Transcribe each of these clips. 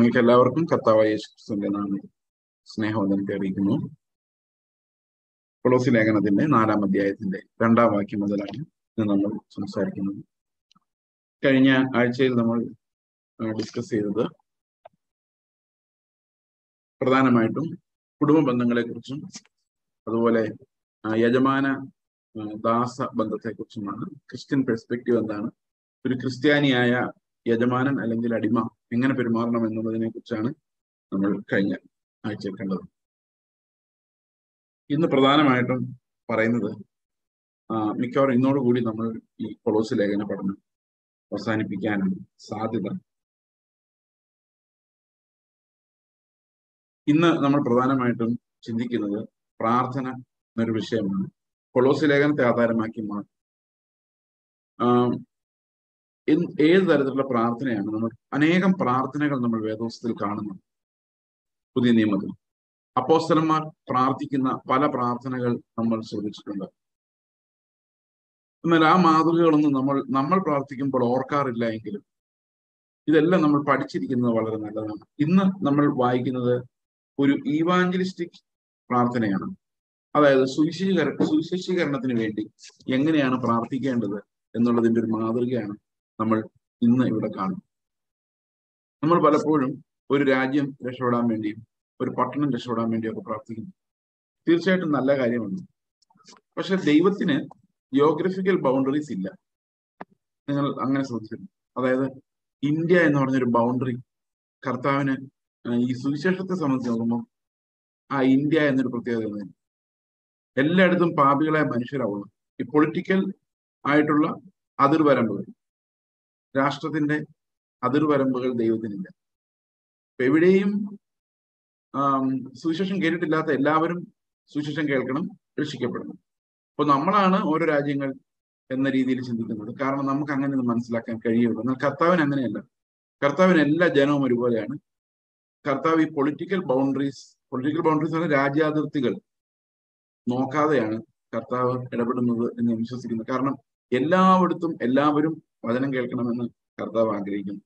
നിങ്ങൾക്ക് എല്ലാവർക്കും കർത്താവായ യേശുക്രിസ്തുവിന്റെ നാമത്തിൽ സ്നേഹവന്ദനത്തെ അറിയിക്കുന്നു കൊളോസി ലേഖനത്തിന്റെ നാലാം അധ്യായത്തിന്റെ രണ്ടാം വാക്യം മുതലാണ് ഇന്ന് നമ്മൾ സംസാരിക്കുന്നത് കഴിഞ്ഞ ആഴ്ചയിൽ നമ്മൾ ഡിസ്കസ് ചെയ്തത് പ്രധാനമായിട്ടും കുടുംബ ബന്ധങ്ങളെ കുറിച്ചും അതുപോലെ ആ, യജമാന ആ, ദാസ ബന്ധത്തെ കുറിച്ചുമാണ് ക്രിസ്ത്യൻ പെർസ്പെക്റ്റീവ് എന്താണ് ഒരു ക്രിസ്ത്യാനിയായ യജമാനൻ അല്ലെങ്കിൽ അടിമ എങ്ങനെ പെരുമാറണം എന്നുള്ളതിനെ കുറിച്ചാണ് നമ്മൾ കഴിഞ്ഞ ആഴ്ചയിൽ കണ്ടത് ഇന്ന് പ്രധാനമായിട്ടും പറയുന്നത് ആ, മിക്കവാറും ഇന്നോടുകൂടി നമ്മൾ ഈ കൊളോസ് ലേഖന പഠനം അവസാനിപ്പിക്കാനാണ് സാധ്യത ഇന്ന് നമ്മൾ പ്രധാനമായിട്ടും ചിന്തിക്കുന്നത് പ്രാർത്ഥന എന്നൊരു വിഷയമാണ് കൊളോസ് ലേഖനത്തെ ആധാരമാക്കി മാത്രം ആം, എന്ത് ഏത് തരത്തിലുള്ള പ്രാർത്ഥനയാണ് നമ്മൾ അനേകം പ്രാർത്ഥനകൾ നമ്മൾ വേദോസ്തത്തിൽ കാണുന്നു പുതിയ നിയമത്തിൽ അപ്പോസ്തലന്മാർ പ്രാർത്ഥിക്കുന്ന പല പ്രാർത്ഥനകൾ നമ്മൾ ശ്രദ്ധിച്ചിട്ടുണ്ട് എന്നാൽ ആ മാതൃകകളൊന്നും നമ്മൾ നമ്മൾ പ്രാർത്ഥിക്കുമ്പോൾ ഓർക്കാറില്ല എങ്കിലും ഇതെല്ലാം നമ്മൾ പഠിച്ചിരിക്കുന്നത് വളരെ നല്ലതാണ് ഇന്ന് നമ്മൾ വായിക്കുന്നത് ഒരു ഈവാഞ്ചലിസ്റ്റിക് പ്രാർത്ഥനയാണ് അതായത് സുവിശേഷീകര സുവിശേഷീകരണത്തിന് വേണ്ടി എങ്ങനെയാണ് പ്രാർത്ഥിക്കേണ്ടത് എന്നുള്ളതിന്റെ ഒരു മാതൃകയാണ് നമ്മൾ ഇന്ന് ഇവിടെ കാണും നമ്മൾ പലപ്പോഴും ഒരു രാജ്യം രക്ഷപ്പെടാൻ വേണ്ടിയും ഒരു പട്ടണം രക്ഷപ്പെടാൻ വേണ്ടിയും ഒക്കെ പ്രാർത്ഥിക്കുന്നു തീർച്ചയായിട്ടും നല്ല കാര്യമാണ് പക്ഷെ ദൈവത്തിന് ജിയോഗ്രഫിക്കൽ ബൗണ്ടറീസ് ഇല്ല നിങ്ങൾ അങ്ങനെ ശ്രദ്ധിച്ചിട്ടുണ്ട് അതായത് ഇന്ത്യ എന്ന് പറഞ്ഞൊരു ബൗണ്ടറി കർത്താവിന് ആ, ഈ സുവിശേഷത്തെ സംബന്ധിച്ച് നോക്കുമ്പോൾ ആ ഇന്ത്യ എന്നൊരു പ്രത്യേകത ഒന്നുമില്ല. എല്ലായിടത്തും പാപികളായ മനുഷ്യരാവുള്ളൂ ഈ പൊളിറ്റിക്കൽ ആയിട്ടുള്ള അതിർവരമ്പുകൾ രാഷ്ട്രത്തിന്റെ അതിർവരമ്പുകൾ ദൈവത്തിനില്ല അപ്പൊ എവിടെയും ആം, സുവിശേഷം കേട്ടിട്ടില്ലാത്ത എല്ലാവരും സുവിശേഷം കേൾക്കണം രക്ഷിക്കപ്പെടണം അപ്പൊ നമ്മളാണ് ഓരോ രാജ്യങ്ങൾ എന്ന രീതിയിൽ ചിന്തിക്കുന്നത് കാരണം നമുക്ക് അങ്ങനെ ഒന്നും മനസ്സിലാക്കാൻ കഴിയുള്ളൂ എന്നാൽ കർത്താവിന് അങ്ങനെയല്ല കർത്താവിന് എല്ലാ ജനവും ഒരുപോലെയാണ് കർത്താവ് ഈ പൊളിറ്റിക്കൽ ബൗണ്ടറീസ് പൊളിറ്റിക്കൽ ബൗണ്ടറീസ് ആണ് രാജ്യാതിർത്തികൾ നോക്കാതെയാണ് കർത്താവ് ഇടപെടുന്നത് എന്ന് ഞാൻ വിശ്വസിക്കുന്നു കാരണം എല്ലായിടത്തും എല്ലാവരും വചനം കേൾക്കണമെന്ന് കർത്താവ് ആഗ്രഹിക്കുന്നു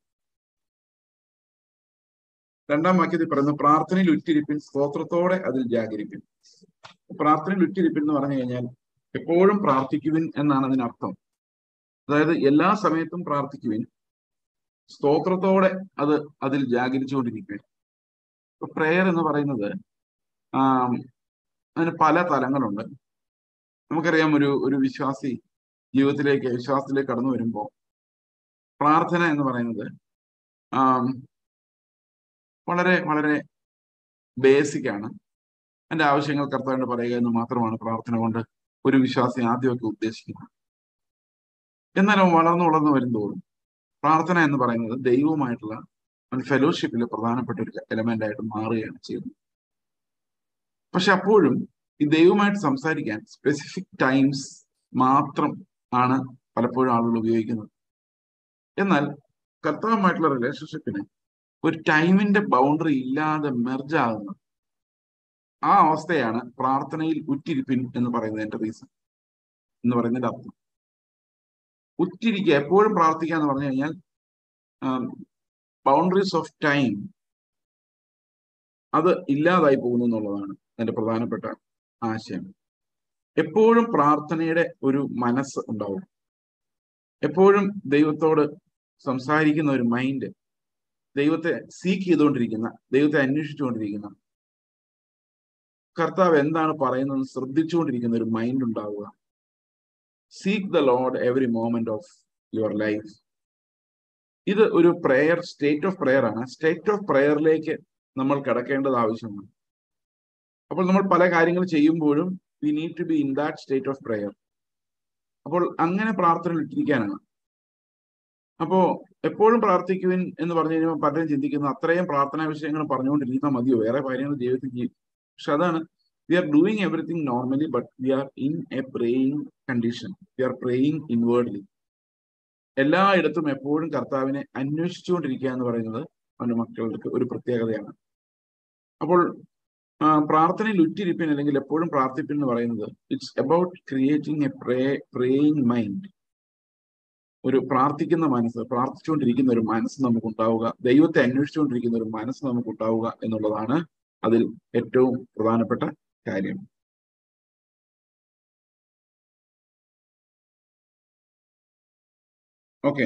രണ്ടാം വാക്യത്തിൽ പറയുന്നു പ്രാർത്ഥനയിൽ ഉറ്റിരിപ്പിൻ സ്തോത്രത്തോടെ അതിൽ ജാഗരിപ്പിൻ പ്രാർത്ഥനയിൽ ഉറ്റിരിപ്പിൻ എന്ന് പറഞ്ഞു കഴിഞ്ഞാൽ എപ്പോഴും പ്രാർത്ഥിക്കുവിൻ എന്നാണ് അതിനർത്ഥം അതായത് എല്ലാ സമയത്തും പ്രാർത്ഥിക്കുവിൻ സ്തോത്രത്തോടെ അത് അതിൽ ജാഗരിച്ചുകൊണ്ടിരിക്കുവിൻ പ്രെയർ എന്ന് പറയുന്നത് ആം, അതിന് പല തലങ്ങളുണ്ട് നമുക്കറിയാം ഒരു ഒരു വിശ്വാസി ജീവിതത്തിലേക്ക് വിശ്വാസത്തിലേക്ക് കടന്നു വരുമ്പോൾ പ്രാർത്ഥന എന്ന് പറയുന്നത് ആം, വളരെ വളരെ ബേസിക് ആണ് എൻ്റെ ആവശ്യങ്ങൾ കർത്താവിന് പറയുക എന്ന് മാത്രമാണ് പ്രാർത്ഥന കൊണ്ട് ഒരു വിശ്വാസി ആദ്യമൊക്കെ ഉദ്ദേശിക്കുന്നത് എന്നാൽ അവൻ വളർന്നു വളർന്നു വരുന്തോറും പ്രാർത്ഥന എന്ന് പറയുന്നത് ദൈവവുമായിട്ടുള്ള ഒരു ഫെലോഷിപ്പിലെ പ്രധാനപ്പെട്ട ഒരു എലമെന്റ് ആയിട്ട് മാറുകയാണ് ചെയ്യുന്നത് പക്ഷെ അപ്പോഴും ഈ ദൈവമായിട്ട് സംസാരിക്കാൻ സ്പെസിഫിക് ടൈംസ് മാത്രം ആണ് പലപ്പോഴും ആളുകൾ ഉപയോഗിക്കുന്നത് എന്നാൽ കർത്താവുമായിട്ടുള്ള റിലേഷൻഷിപ്പിന് ഒരു ടൈമിന്റെ ബൗണ്ടറി ഇല്ലാതെ മെർജ് ആകുന്നത് ആ അവസ്ഥയാണ് പ്രാർത്ഥനയിൽ ഉറ്റിരിപ്പിൻ എന്ന് പറയുന്നതിന്റെ റീസൺ എന്ന് പറയുന്നതിന്റെ അർത്ഥം ഉറ്റിരിക്കുക എപ്പോഴും പ്രാർത്ഥിക്കുക എന്ന് പറഞ്ഞു കഴിഞ്ഞാൽ ബൗണ്ടറീസ് ഓഫ് ടൈം അത് ഇല്ലാതായി പോകുന്നു എന്നുള്ളതാണ് അതിന്റെ പ്രധാനപ്പെട്ട ആശയം എപ്പോഴും പ്രാർത്ഥനയുടെ ഒരു മനസ്സ് ഉണ്ടാവും എപ്പോഴും ദൈവത്തോട് സംസാരിക്കുന്ന ഒരു മൈൻഡ് ദൈവത്തെ സീക്ക് ചെയ്തുകൊണ്ടിരിക്കുന്ന ദൈവത്തെ അന്വേഷിച്ചുകൊണ്ടിരിക്കുന്ന കർത്താവ് എന്താണ് പറയുന്നത് ശ്രദ്ധിച്ചുകൊണ്ടിരിക്കുന്ന ഒരു മൈൻഡ് ഉണ്ടാവുക seek the Lord every moment of your life ഇത് ഒരു പ്രെയർ സ്റ്റേറ്റ് ഓഫ് പ്രെയർ ആണ് സ്റ്റേറ്റ് ഓഫ് പ്രെയറിലേക്ക് നമ്മൾ കിടക്കേണ്ടത് ആവശ്യമാണ് അപ്പോൾ നമ്മൾ പല കാര്യങ്ങൾ ചെയ്യുമ്പോഴും we need to be in that state of prayer അപ്പോൾ അങ്ങനെ പ്രാർത്ഥന ഇട്ടിരിക്കാനാണ് അപ്പോ എപ്പോഴും പ്രാർത്ഥിക്കുവിൻ എന്ന് പറഞ്ഞു കഴിയുമ്പോൾ പലരും ചിന്തിക്കുന്നു അത്രയും പ്രാർത്ഥനാ വിഷയങ്ങൾ പറഞ്ഞുകൊണ്ടിരിക്കുന്ന മതിയോ വേറെ കാര്യങ്ങൾ ജീവിതത്തിൽ ചെയ്യും പക്ഷെ അതാണ് we are doing everything normally but we are in a praying condition we are praying inwardly എല്ലായിടത്തും എപ്പോഴും കർത്താവിനെ അന്വേഷിച്ചുകൊണ്ടിരിക്കുക എന്ന് പറയുന്നത് അവന്റെ മക്കൾക്ക് ഒരു പ്രത്യേകതയാണ് അപ്പോൾ ആ, പ്രാർത്ഥനയിൽ ഉറ്റിരിപ്പിൻ അല്ലെങ്കിൽ എപ്പോഴും പ്രാർത്ഥിപ്പിൻ എന്ന് പറയുന്നത് it's about creating a pray praying mind ഒരു പ്രാർത്ഥിക്കുന്ന മനസ്സ് പ്രാർത്ഥിച്ചുകൊണ്ടിരിക്കുന്ന ഒരു മനസ്സ് നമുക്ക് ഉണ്ടാവുക ദൈവത്തെ അന്വേഷിച്ചുകൊണ്ടിരിക്കുന്ന ഒരു മനസ്സ് നമുക്ക് ഉണ്ടാവുക എന്നുള്ളതാണ് അതിൽ ഏറ്റവും പ്രധാനപ്പെട്ട കാര്യം ഓക്കെ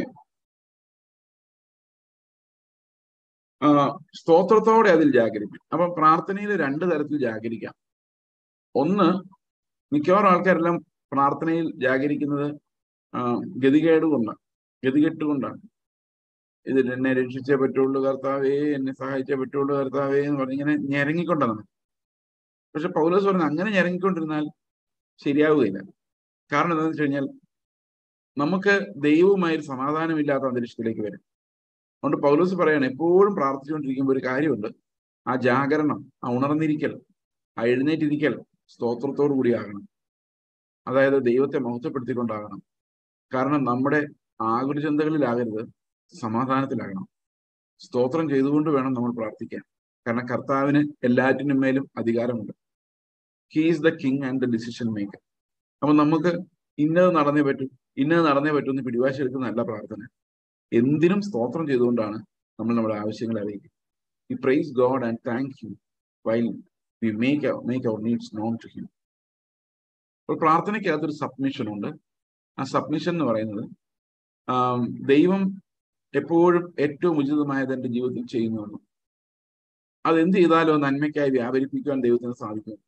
സ്തോത്രത്തോടെ അതിൽ ജാഗരിക്കും അപ്പൊ പ്രാർത്ഥനയിൽ രണ്ട് തരത്തിൽ ജാഗരിക്കാം ഒന്ന് മിക്കവാറും ആൾക്കാരെല്ലാം പ്രാർത്ഥനയിൽ ജാഗരിക്കുന്നത് ഗതികേട് കൊണ്ടാണ് ഗതികെട്ട് കൊണ്ടാണ് ഇതിൽ എന്നെ രക്ഷിച്ചേ പറ്റുള്ളൂ കർത്താവേ എന്നെ സഹായിച്ചേ പറ്റുള്ളൂ കർത്താവേ എന്ന് പറഞ്ഞ് ഇങ്ങനെ ഞെരങ്ങിക്കൊണ്ടാണ് പക്ഷെ പൗലോസ് പറഞ്ഞു അങ്ങനെ ഞെരങ്ങിക്കൊണ്ടിരുന്നാൽ ശരിയാവുകയില്ല കാരണം എന്താണെന്ന് വെച്ച് കഴിഞ്ഞാൽ നമുക്ക് ദൈവവുമായി ഒരു സമാധാനമില്ലാത്ത അന്തരീക്ഷത്തിലേക്ക് വരും അതുകൊണ്ട് പൗലോസ് പറയാണ് എപ്പോഴും പ്രാർത്ഥിച്ചുകൊണ്ടിരിക്കുമ്പോൾ ഒരു കാര്യമുണ്ട് ആ ജാഗരണം ആ ഉണർന്നിരിക്കൽ ആ എഴുന്നേറ്റിരിക്കൽ സ്തോത്രത്തോടു കൂടി ആകണം അതായത് ദൈവത്തെ മഹത്വപ്പെടുത്തിക്കൊണ്ടാകണം കാരണം നമ്മുടെ ആകുല ചിന്തകളിലാകരുത് സമാധാനത്തിലാകണം സ്തോത്രം ചെയ്തുകൊണ്ട് വേണം നമ്മൾ പ്രാർത്ഥിക്കാൻ കാരണം കർത്താവിന് എല്ലാറ്റിനും മേലും അധികാരമുണ്ട് he is the king and the decision maker അപ്പൊ നമുക്ക് ഇന്നത് നടന്നേ പറ്റൂ ഇന്നത് നടന്നേ പറ്റൂ എന്ന് പിടിവാശി എടുക്കുന്നതല്ല പ്രാർത്ഥന എന്തിനും സ്തോത്രം ചെയ്തുകൊണ്ടാണ് നമ്മൾ നമ്മുടെ ആവശ്യങ്ങൾ അറിയിക്കുക we praise God and thank you while we make make our needs known to him അപ്പോൾ പ്രാർത്ഥനയ്ക്കകത്തൊരു സബ്മിഷൻ ഉണ്ട് ആ സബ്മിഷൻ എന്ന് പറയുന്നത് ദൈവം എപ്പോഴും ഏറ്റവും ഉചിതമായത് എൻ്റെ ജീവിതത്തിൽ ചെയ്യുന്നുള്ളൂ അത് എന്ത് ചെയ്താലും നന്മയ്ക്കായി വ്യാപരിപ്പിക്കുവാൻ ദൈവത്തിന് സാധിക്കും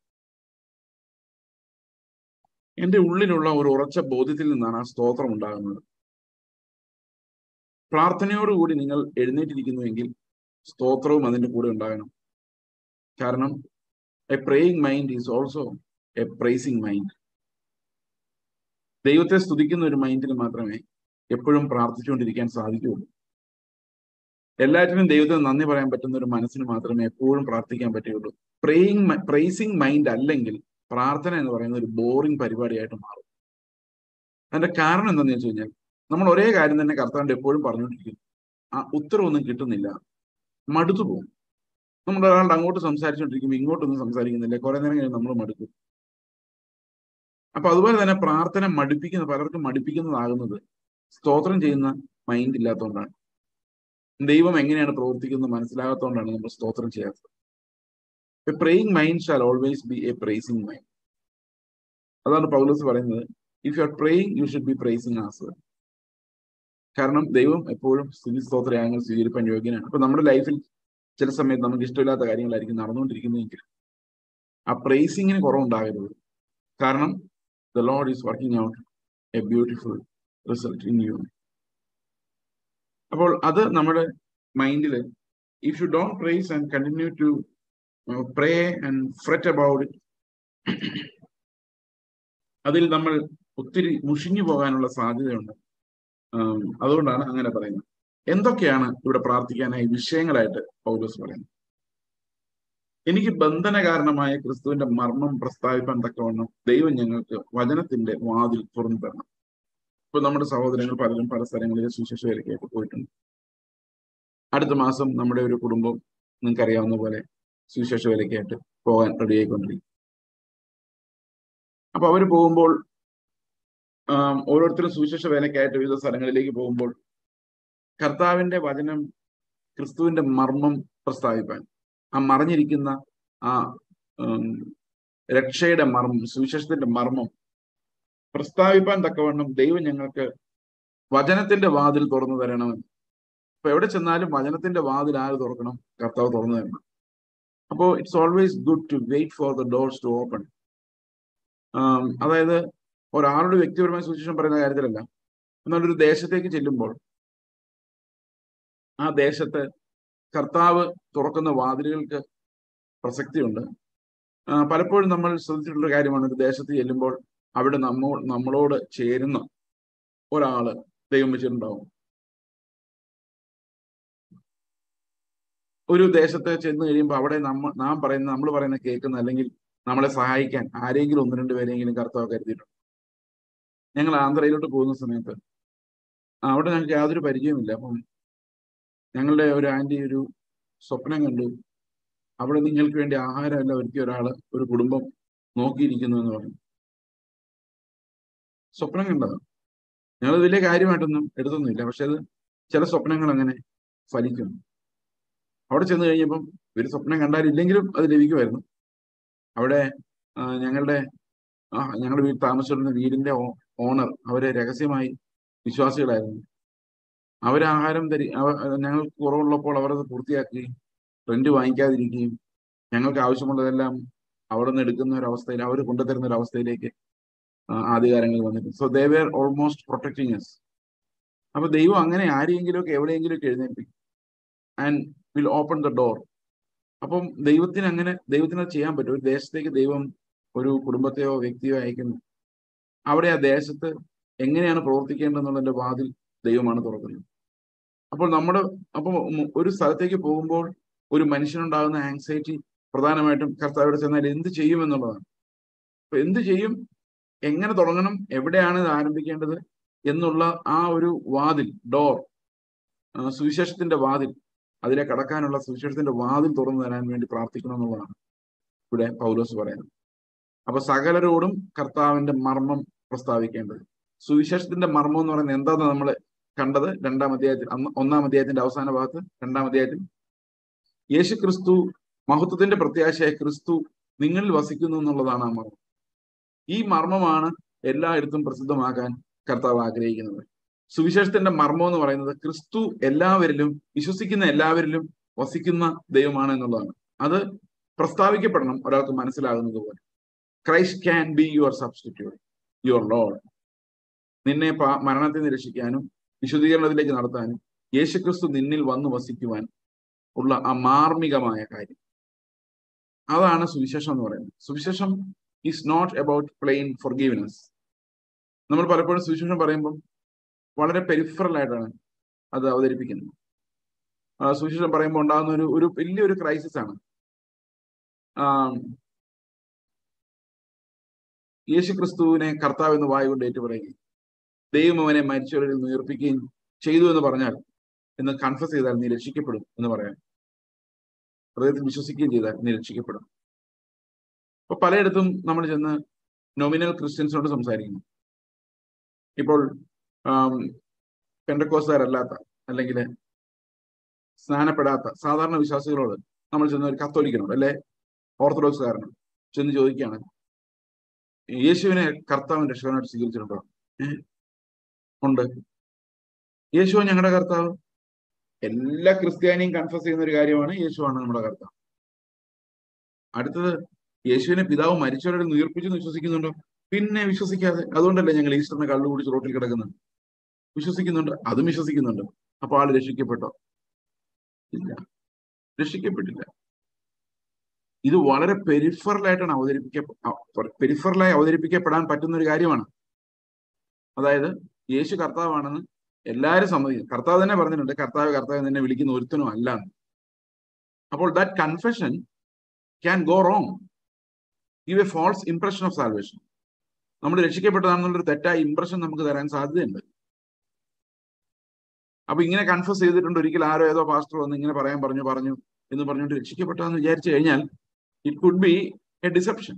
എൻ്റെ ഉള്ളിലുള്ള ഒരു ഉറച്ച ബോധ്യത്തിൽ നിന്നാണ് ആ സ്തോത്രം ഉണ്ടാകുന്നത് പ്രാർത്ഥനയോടുകൂടി നിങ്ങൾ എഴുന്നേറ്റിരിക്കുന്നുവെങ്കിൽ സ്തോത്രവും അതിൻ്റെ കൂടെ ഉണ്ടാകണം കാരണം a praying mind is also a praising mind ദൈവത്തെ സ്തുതിക്കുന്ന ഒരു മൈൻഡിൽ മാത്രമേ എപ്പോഴും പ്രാർത്ഥിച്ചുകൊണ്ടിരിക്കാൻ സാധിക്കുകയുള്ളൂ എല്ലാറ്റിനും ദൈവത്തിന് നന്ദി പറയാൻ പറ്റുന്ന ഒരു മനസ്സിന് മാത്രമേ എപ്പോഴും പ്രാർത്ഥിക്കാൻ പറ്റുകയുള്ളൂ പ്രേയിങ് പ്രൈസിങ് മൈൻഡ് അല്ലെങ്കിൽ പ്രാർത്ഥന എന്ന് പറയുന്ന ഒരു ബോറിംഗ് പരിപാടിയായിട്ട് മാറും അതിന്റെ കാരണം എന്താണെന്ന് വെച്ച് കഴിഞ്ഞാൽ നമ്മൾ ഒരേ കാര്യം തന്നെ കർത്താവിന്റെ എപ്പോഴും പറഞ്ഞുകൊണ്ടിരിക്കുന്നു ആ ഉത്തരവൊന്നും കിട്ടുന്നില്ല മടുത്തു പോകും നമ്മൾ ഒരാളുടെ അങ്ങോട്ട് സംസാരിച്ചുകൊണ്ടിരിക്കുമ്പോൾ ഇങ്ങോട്ടൊന്നും സംസാരിക്കുന്നില്ല കുറെ നേരം കഴിഞ്ഞ് നമ്മൾ മടുക്കും അപ്പൊ അതുപോലെ തന്നെ പ്രാർത്ഥന മടുപ്പിക്കുന്ന പലർക്കും മടുപ്പിക്കുന്നതാകുന്നത് സ്തോത്രം ചെയ്യുന്ന മൈൻഡ് ഇല്ലാത്തതുകൊണ്ടാണ് ദൈവം എങ്ങനെയാണ് പ്രവർത്തിക്കുന്നത് മനസ്സിലാകാത്തതുകൊണ്ടാണ് നമ്മൾ സ്തോത്രം ചെയ്യാത്തത് a praying mind shall always be a praising mind അതാണ് പൗലോസ് പറയുന്നത് if you are praying you should be praising as കാരണം ദൈവം എപ്പോഴും സ്തുതി സ്തോത്രയാഗങ്ങൾ സ്വീകരിപ്പാൻ യോഗ്യനാണ് അപ്പൊ നമ്മുടെ ലൈഫിൽ ചില സമയത്ത് നമുക്ക് ഇഷ്ടമില്ലാത്ത കാര്യങ്ങളായിരിക്കും നടന്നുകൊണ്ടിരിക്കുന്നതെങ്കിൽ ആ പ്രൈസിങ്ങിന് കുറവുണ്ടാകരുത് കാരണം the Lord is working out a beautiful result in you അപ്പോൾ അത് നമ്മുടെ മൈൻഡിൽ if you don't praise and continue to pray and fret about it അതിൽ നമ്മൾ ഒത്തിരി മുഷിഞ്ഞു പോകാനുള്ള സാധ്യതയുണ്ട് അതുകൊണ്ടാണ് അങ്ങനെ പറയുന്നത് എന്തൊക്കെയാണ് ഇവിടെ പ്രാർത്ഥിക്കാനായി വിഷയങ്ങളായിട്ട് പൗലോസ് പറയുന്നത് എനിക്ക് ബന്ധന കാരണമായ ക്രിസ്തുവിന്റെ മർമ്മം പ്രസ്താവിപ്പാൻ തക്കവണ്ണം ദൈവം ഞങ്ങൾക്ക് വചനത്തിന്റെ വാതിൽ തുറന്നു തരണം ഇപ്പൊ നമ്മുടെ സഹോദരങ്ങൾ പലരും പല സ്ഥലങ്ങളിൽ സുശേഷ വേലയ്ക്കായിട്ട് പോയിട്ടുണ്ട് അടുത്ത മാസം നമ്മുടെ ഒരു കുടുംബം നിങ്ങൾക്ക് അറിയാവുന്ന പോലെ സുവിശേഷ വേലയ്ക്കായിട്ട് പോകാൻ റെഡിയായിക്കൊണ്ടിരിക്കും അപ്പൊ അവർ പോകുമ്പോൾ ഓരോരുത്തരും സുവിശേഷ വേലയ്ക്കായിട്ട് വിവിധ സ്ഥലങ്ങളിലേക്ക് പോകുമ്പോൾ കർത്താവിന്റെ വചനം ക്രിസ്തുവിന്റെ മർമ്മം പ്രസ്താവിപ്പാൻ ആ മറഞ്ഞിരിക്കുന്ന ആ രക്ഷയുടെ മർമ്മം സുവിശേഷത്തിന്റെ മർമ്മം പ്രസ്താവിപ്പാൻ തക്കവണ്ണം ദൈവം ഞങ്ങൾക്ക് വചനത്തിന്റെ വാതിൽ തുറന്നു തരണമെന്ന് അപ്പൊ എവിടെ ചെന്നാലും വചനത്തിന്റെ വാതിൽ ആര് തുറക്കണം കർത്താവ് തുറന്നു തരണം അപ്പോ it's always good to wait for the doors to open അതായത് ഒരാളുടെ വ്യക്തിപരമായ സുവിശേഷം പറയുന്ന കാര്യത്തിലല്ല എന്നാൽ ഒരു ദേശത്തേക്ക് ചെല്ലുമ്പോൾ ആ ദേശത്ത് കർത്താവ് തുറക്കുന്ന വാതിലുകൾക്ക് പ്രസക്തിയുണ്ട് പലപ്പോഴും നമ്മൾ ശ്രദ്ധിച്ചിട്ടുള്ള കാര്യമാണ് ഒരു ദേശത്ത് ചെല്ലുമ്പോൾ അവിടെ നമ്മോ നമ്മളോട് ചേരുന്ന ഒരാള് ദൈവം വെച്ചിട്ടുണ്ടാവും ഒരു ദേശത്ത് ചെന്ന് കഴിയുമ്പോൾ അവിടെ നമ്മ നാം പറയുന്ന നമ്മൾ പറയുന്ന കേൾക്കുന്ന അല്ലെങ്കിൽ നമ്മളെ സഹായിക്കാൻ ആരെങ്കിലും ഒന്ന് രണ്ട് പേരെങ്കിലും കർത്താവ് കരുതിയിട്ടുണ്ട് ഞങ്ങൾ ആന്ധ്രയിലോട്ട് പോകുന്ന സമയത്ത് അവിടെ ഞങ്ങൾക്ക് യാതൊരു പരിചയമില്ല അപ്പം ഞങ്ങളുടെ ഒരു ആന്റി ഒരു സ്വപ്നം കണ്ടു അവിടെ നിങ്ങൾക്ക് വേണ്ടി ആഹാരമല്ല ഒരുക്കിയ ഒരാള് ഒരു കുടുംബം നോക്കിയിരിക്കുന്നു എന്ന് പറഞ്ഞു സ്വപ്നം കണ്ടത് ഞങ്ങൾ വലിയ കാര്യമായിട്ടൊന്നും എടുത്തൊന്നുമില്ല പക്ഷെ അത് ചില സ്വപ്നങ്ങൾ അങ്ങനെ ഫലിക്കുന്നു അവിടെ ചെന്ന് കഴിഞ്ഞപ്പം ഒരു സ്വപ്നം കണ്ടാലില്ലെങ്കിലും അത് ലഭിക്കുമായിരുന്നു അവിടെ ആ, ഞങ്ങളുടെ ആ ഞങ്ങളുടെ വീട്ടിൽ താമസിച്ചിരുന്ന വീടിന്റെ ഓണർ അവര് രഹസ്യമായി വിശ്വാസികളായിരുന്നു അവർ ആഹാരം തരി അവ- ഞങ്ങൾക്ക് കുറവുള്ളപ്പോൾ അവർ അത് പൂർത്തിയാക്കുകയും റെന്റ് വാങ്ങിക്കാതിരിക്കുകയും ഞങ്ങൾക്ക് ആവശ്യമുള്ളതെല്ലാം അവിടെ നിന്ന് എടുക്കുന്ന ഒരു അവസ്ഥയിൽ അവർ കൊണ്ടുതരുന്ന ഒരു അവസ്ഥയിലേക്ക് ആ, ആദ്യകാലങ്ങളിൽ വന്നിട്ടുണ്ട് so they were almost protecting us അപ്പൊ ദൈവം അങ്ങനെ ആരെയെങ്കിലും ഒക്കെ എവിടെയെങ്കിലും ഒക്കെ എഴുന്നേൽപ്പിക്കും and will open the door അപ്പം ദൈവത്തിന് അങ്ങനെ ദൈവത്തിന് അത് ചെയ്യാൻ പറ്റും ഒരു ദേശത്തേക്ക് ദൈവം ഒരു കുടുംബത്തെയോ വ്യക്തിയോ അയക്കുന്നു അവിടെ ആ ദേശത്ത് എങ്ങനെയാണ് പ്രവർത്തിക്കേണ്ടതെന്നുള്ളതിന്റെ വാതിൽ ദൈവമാണ് തുറക്കുന്നത് അപ്പോൾ നമ്മുടെ അപ്പോൾ ഉം ഒരു സ്ഥലത്തേക്ക് പോകുമ്പോൾ ഒരു മനുഷ്യനുണ്ടാകുന്ന ആങ്സൈറ്റി പ്രധാനമായിട്ടും കർത്താവിടെ ചെന്നാൽ എന്ത് ചെയ്യും എന്നുള്ളതാണ് അപ്പൊ എന്ത് ചെയ്യും എങ്ങനെ തുടങ്ങണം എവിടെയാണ് ഇത് ആരംഭിക്കേണ്ടത് എന്നുള്ള ആ ഒരു വാതിൽ ഡോർ സുവിശേഷത്തിന്റെ വാതിൽ അതിലെ കടക്കാനുള്ള സുവിശേഷത്തിന്റെ വാതിൽ തുറന്നു തരാൻ വേണ്ടി പ്രാർത്ഥിക്കണം എന്നുള്ളതാണ് ഇവിടെ പൗലോസ് പറയുന്നത് അപ്പൊ സകലരോടും കർത്താവിന്റെ മർമ്മം പ്രസ്താവിക്കേണ്ടത് സുവിശേഷത്തിന്റെ മർമ്മം എന്ന് പറയുന്നത് എന്താന്ന് നമ്മൾ കണ്ടത് രണ്ടാം അധ്യായത്തിൽ അന്ന് ഒന്നാം അധ്യായത്തിന്റെ അവസാന ഭാഗത്ത് രണ്ടാം അധ്യായത്തിൽ യേശു ക്രിസ്തു മഹത്വത്തിന്റെ പ്രത്യാശയായ ക്രിസ്തു നിങ്ങളിൽ വസിക്കുന്നു എന്നുള്ളതാണ് ആ മർമ്മം ഈ മർമ്മമാണ് എല്ലായിടത്തും പ്രസിദ്ധമാക്കാൻ കർത്താവ് ആഗ്രഹിക്കുന്നത് സുവിശേഷത്തിന്റെ മർമ്മം എന്ന് പറയുന്നത് ക്രിസ്തു എല്ലാവരിലും വിശ്വസിക്കുന്ന എല്ലാവരിലും വസിക്കുന്ന ദൈവമാണ് എന്നുള്ളതാണ് അത് പ്രസ്താവിക്കപ്പെടണം ഒരാൾക്ക് മനസ്സിലാകുന്നത് പോലെ Christ can be your substitute your Lord നിന്നെ പാ- മരണത്തിൽ നിന്ന് രക്ഷിക്കാനും വിശുദ്ധീകരണത്തിലേക്ക് നടത്താനും യേശുക്രിസ്തു നിന്നിൽ വന്ന് വസിക്കുവാൻ ഉള്ള ആ മാർമികമായ കാര്യം അതാണ് സുവിശേഷം എന്ന് പറയുന്നത് സുവിശേഷം is not about plain forgiveness നമ്മൾ പലപ്പോഴും സുവിശേഷം പറയുമ്പം വളരെ പെരിഫറൽ ആയിട്ടാണ് അത് അവതരിപ്പിക്കുന്നത് ആ, സുവിശേഷം പറയുമ്പോൾ ഉണ്ടാകുന്ന ഒരു ഒരു വലിയൊരു ക്രൈസിസ് ആണ് ആം, യേശു ക്രിസ്തുവിനെ കർത്താവ് എന്ന് വായ കൊണ്ട് ഏറ്റുപറയുകയും ദൈവം അവനെ മരിച്ചവരിൽ നിന്ന് ഉയർപ്പിക്കുകയും ചെയ്തു എന്ന് പറഞ്ഞാൽ എന്ന് കൺഫസ് ചെയ്താൽ നീ രക്ഷിക്കപ്പെടും എന്ന് പറയാം ഹൃദയത്തിൽ വിശ്വസിക്കുകയും ചെയ്താൽ നീ രക്ഷിക്കപ്പെടും അപ്പൊ പലയിടത്തും നമ്മൾ ചെന്ന് നോമിനൽ ക്രിസ്ത്യൻസിനോട് സംസാരിക്കുന്നു ഇപ്പോൾ പെൻഡക്കോസുകാരല്ലാത്ത അല്ലെങ്കിൽ സ്നാനപ്പെടാത്ത സാധാരണ വിശ്വാസികളോട് നമ്മൾ ചെന്ന് ഒരു കത്തോലിക്കനോട് അല്ലെ ഓർത്തഡോക്സുകാരനോട് ചെന്ന് ചോദിക്കുകയാണ് യേശുവിനെ കർത്താവിൻ രക്ഷകനായിട്ട് സ്വീകരിച്ചിട്ടുണ്ടോ ഏഹ് ഉണ്ട് യേശു ഞങ്ങളുടെ കർത്താവ് എല്ലാ ക്രിസ്ത്യാനിയും കൺഫസ് ചെയ്യുന്ന ഒരു കാര്യമാണ് യേശുവാണ് നമ്മുടെ കർത്താവ് അടുത്തത് യേശുവിനെ പിതാവ് മരിച്ചവരുടെ ഉയർപ്പിച്ചു വിശ്വസിക്കുന്നുണ്ടോ പിന്നെ വിശ്വസിക്കാതെ അതുകൊണ്ടല്ലേ ഞങ്ങൾ ഈസ്റ്ററിനെ കള്ളു കുടിച്ച് റോട്ടിൽ കിടക്കുന്നത് വിശ്വസിക്കുന്നുണ്ട് അതും വിശ്വസിക്കുന്നുണ്ട് അപ്പൊ ആള് രക്ഷിക്കപ്പെട്ടോ ഇല്ല രക്ഷിക്കപ്പെട്ടില്ല ഇത് വളരെ പെരിഫറലായിട്ടാണ് അവതരിപ്പിക്ക പെരിഫറലായി അവതരിപ്പിക്കപ്പെടാൻ പറ്റുന്ന ഒരു കാര്യമാണ് അതായത് യേശു കർത്താവാണെന്ന് എല്ലാവരും സമ്മതിക്കും കർത്താവ് തന്നെ പറഞ്ഞിട്ടുണ്ട് കർത്താവ് കർത്താവ് തന്നെ വിളിക്കുന്ന ഒരുത്തനും അല്ല എന്ന്. അപ്പോൾ that confession can go wrong give a false impression of salvation നമ്മൾ രക്ഷിക്കപ്പെട്ടതാണെന്നുള്ളൊരു തെറ്റായ ഇംപ്രഷൻ നമുക്ക് തരാൻ സാധ്യതയുണ്ട് അപ്പൊ ഇങ്ങനെ കൺഫ്യൂസ് ചെയ്തിട്ടുണ്ട് ഒരിക്കൽ ആരോ ഏതോ പാസ്റ്റർ വന്ന് ഇങ്ങനെ പറയാൻ പറഞ്ഞു പറഞ്ഞു എന്ന് പറഞ്ഞുകൊണ്ട് രക്ഷിക്കപ്പെട്ടതെന്ന് വിചാരിച്ചു കഴിഞ്ഞാൽ it could be a deception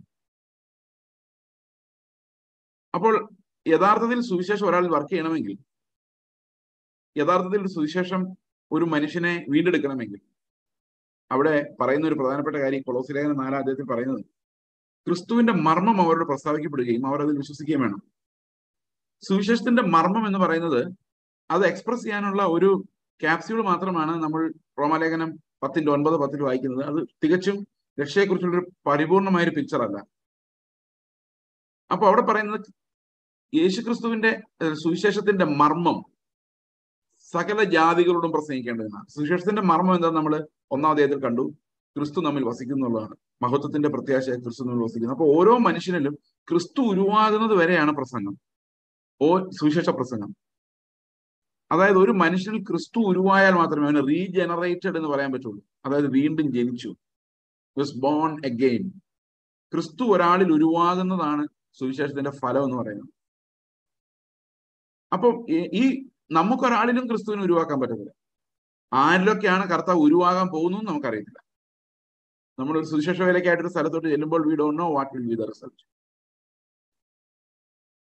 അപ്പോൾ യഥാർത്ഥത്തിൽ സുവിശേഷം ഒരാൾ വർക്ക് ചെയ്യണമെങ്കിൽ യഥാർത്ഥത്തിൽ സുവിശേഷം ഒരു മനുഷ്യനെ വീണ്ടെടുക്കണമെങ്കിൽ അവിടെ പറയുന്ന ഒരു പ്രധാനപ്പെട്ട കാര്യം കൊളോസിലേഖന നാലാം അദ്ദേഹത്തിൽ പറയുന്നത് ക്രിസ്തുവിന്റെ മർമ്മം അവരോട് പ്രസ്താവിക്കപ്പെടുകയും അവർ അതിൽ വിശ്വസിക്കുകയും വേണം സുവിശേഷത്തിന്റെ മർമ്മം എന്ന് പറയുന്നത് അത് എക്സ്പ്രസ് ചെയ്യാനുള്ള ഒരു ക്യാപ്സ്യൂൾ മാത്രമാണ് നമ്മൾ റോമാലേഖനം പത്തിന്റെ ഒൻപത് പത്തിൽ വായിക്കുന്നത് അത് തികച്ചും രക്ഷയെക്കുറിച്ചുള്ള ഒരു പരിപൂർണമായ ഒരു പിക്ചർ അല്ല അപ്പൊ അവിടെ പറയുന്നത് യേശുക്രിസ്തുവിന്റെ ഏഹ്, സുവിശേഷത്തിന്റെ മർമ്മം സകല ജാതികളോടും പ്രസംഗിക്കേണ്ടതെന്നാണ് സുവിശേഷത്തിന്റെ മർമ്മം എന്താ നമ്മൾ ഒന്നാം അധ്യായത്തിൽ കണ്ടു ക്രിസ്തു നമ്മിൽ വസിക്കുന്നുള്ളതാണ് മഹത്വത്തിന്റെ പ്രത്യാശ ക്രിസ്തു നമ്മിൽ വസിക്കുന്നു അപ്പൊ ഓരോ മനുഷ്യനിലും ക്രിസ്തു ഉരുവാകുന്നത് വരെയാണ് പ്രസംഗം ഓ സുവിശേഷ പ്രസംഗം അതായത് ഒരു മനുഷ്യനിൽ ക്രിസ്തു ഉരുവായാൽ മാത്രമേ അവന് റീജനറേറ്റഡ് എന്ന് പറയാൻ പറ്റുള്ളൂ അതായത് വീണ്ടും ജനിച്ചു വാസ് ബോൺ അഗെയിൻ ക്രിസ്തു ഒരാളിൽ ഉരുവാകുന്നതാണ് സുവിശേഷത്തിന്റെ ഫലം എന്ന് പറയുന്നത് അപ്പം ഈ- ഈ നമുക്കൊരാളിലും ക്രിസ്തുവിനെ ഉരുവാക്കാൻ പറ്റത്തില്ല ആരിലൊക്കെയാണ് കർത്താവ് ഉരുവാകാൻ പോകുന്നു നമുക്കറിയത്തില്ല നമ്മൾ ഒരു സുവിശേഷ വേലയ്ക്കായിട്ട് ഒരു സ്ഥലത്തോട്ട് ചെല്ലുമ്പോൾ we don't know what will be the result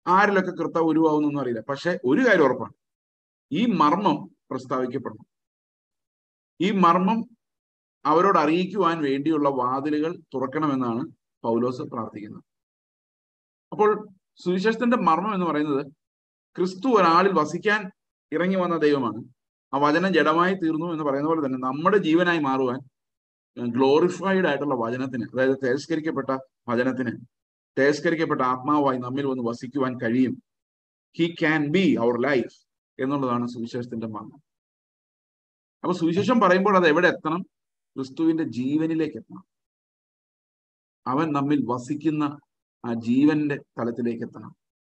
ആരിലൊക്കെ കർത്താവ് ഉരുവാകുന്നൊന്നും അറിയില്ല പക്ഷെ ഒരു കാര്യം ഉറപ്പാണ് ഈ മർമ്മം പ്രസ്താവിക്കപ്പെടണം ഈ മർമ്മം അവരോട് അറിയിക്കുവാൻ വേണ്ടിയുള്ള വാതിലുകൾ തുറക്കണമെന്നാണ് പൗലോസ് പ്രാർത്ഥിക്കുന്നത് അപ്പോൾ സുവിശേഷത്തിന്റെ മർമ്മം എന്ന് പറയുന്നത് ക്രിസ്തു ഒരാളിൽ വസിക്കാൻ ഇറങ്ങി വന്ന ദൈവമാണ് ആ വചനം ജഡമായി തീർന്നു എന്ന് പറയുന്ന പോലെ തന്നെ നമ്മുടെ ജീവനായി മാറുവാൻ ഗ്ലോറിഫൈഡ് ആയിട്ടുള്ള വചനത്തിന് അതായത് തേജസ്കരിക്കപ്പെട്ട വചനത്തിന് തേജസ്കരിക്കപ്പെട്ട ആത്മാവായി നമ്മിൽ വന്ന് വസിക്കുവാൻ കഴിയും he can be our life എന്നുള്ളതാണ് സുവിശേഷത്തിന്റെ മർമ്മം അപ്പൊ സുവിശേഷം പറയുമ്പോൾ അത് എവിടെ എത്തണം ക്രിസ്തുവിന്റെ ജീവനിലേക്ക് എത്തണം അവൻ നമ്മിൽ വസിക്കുന്ന ആ ജീവന്റെ തലത്തിലേക്ക് എത്തണം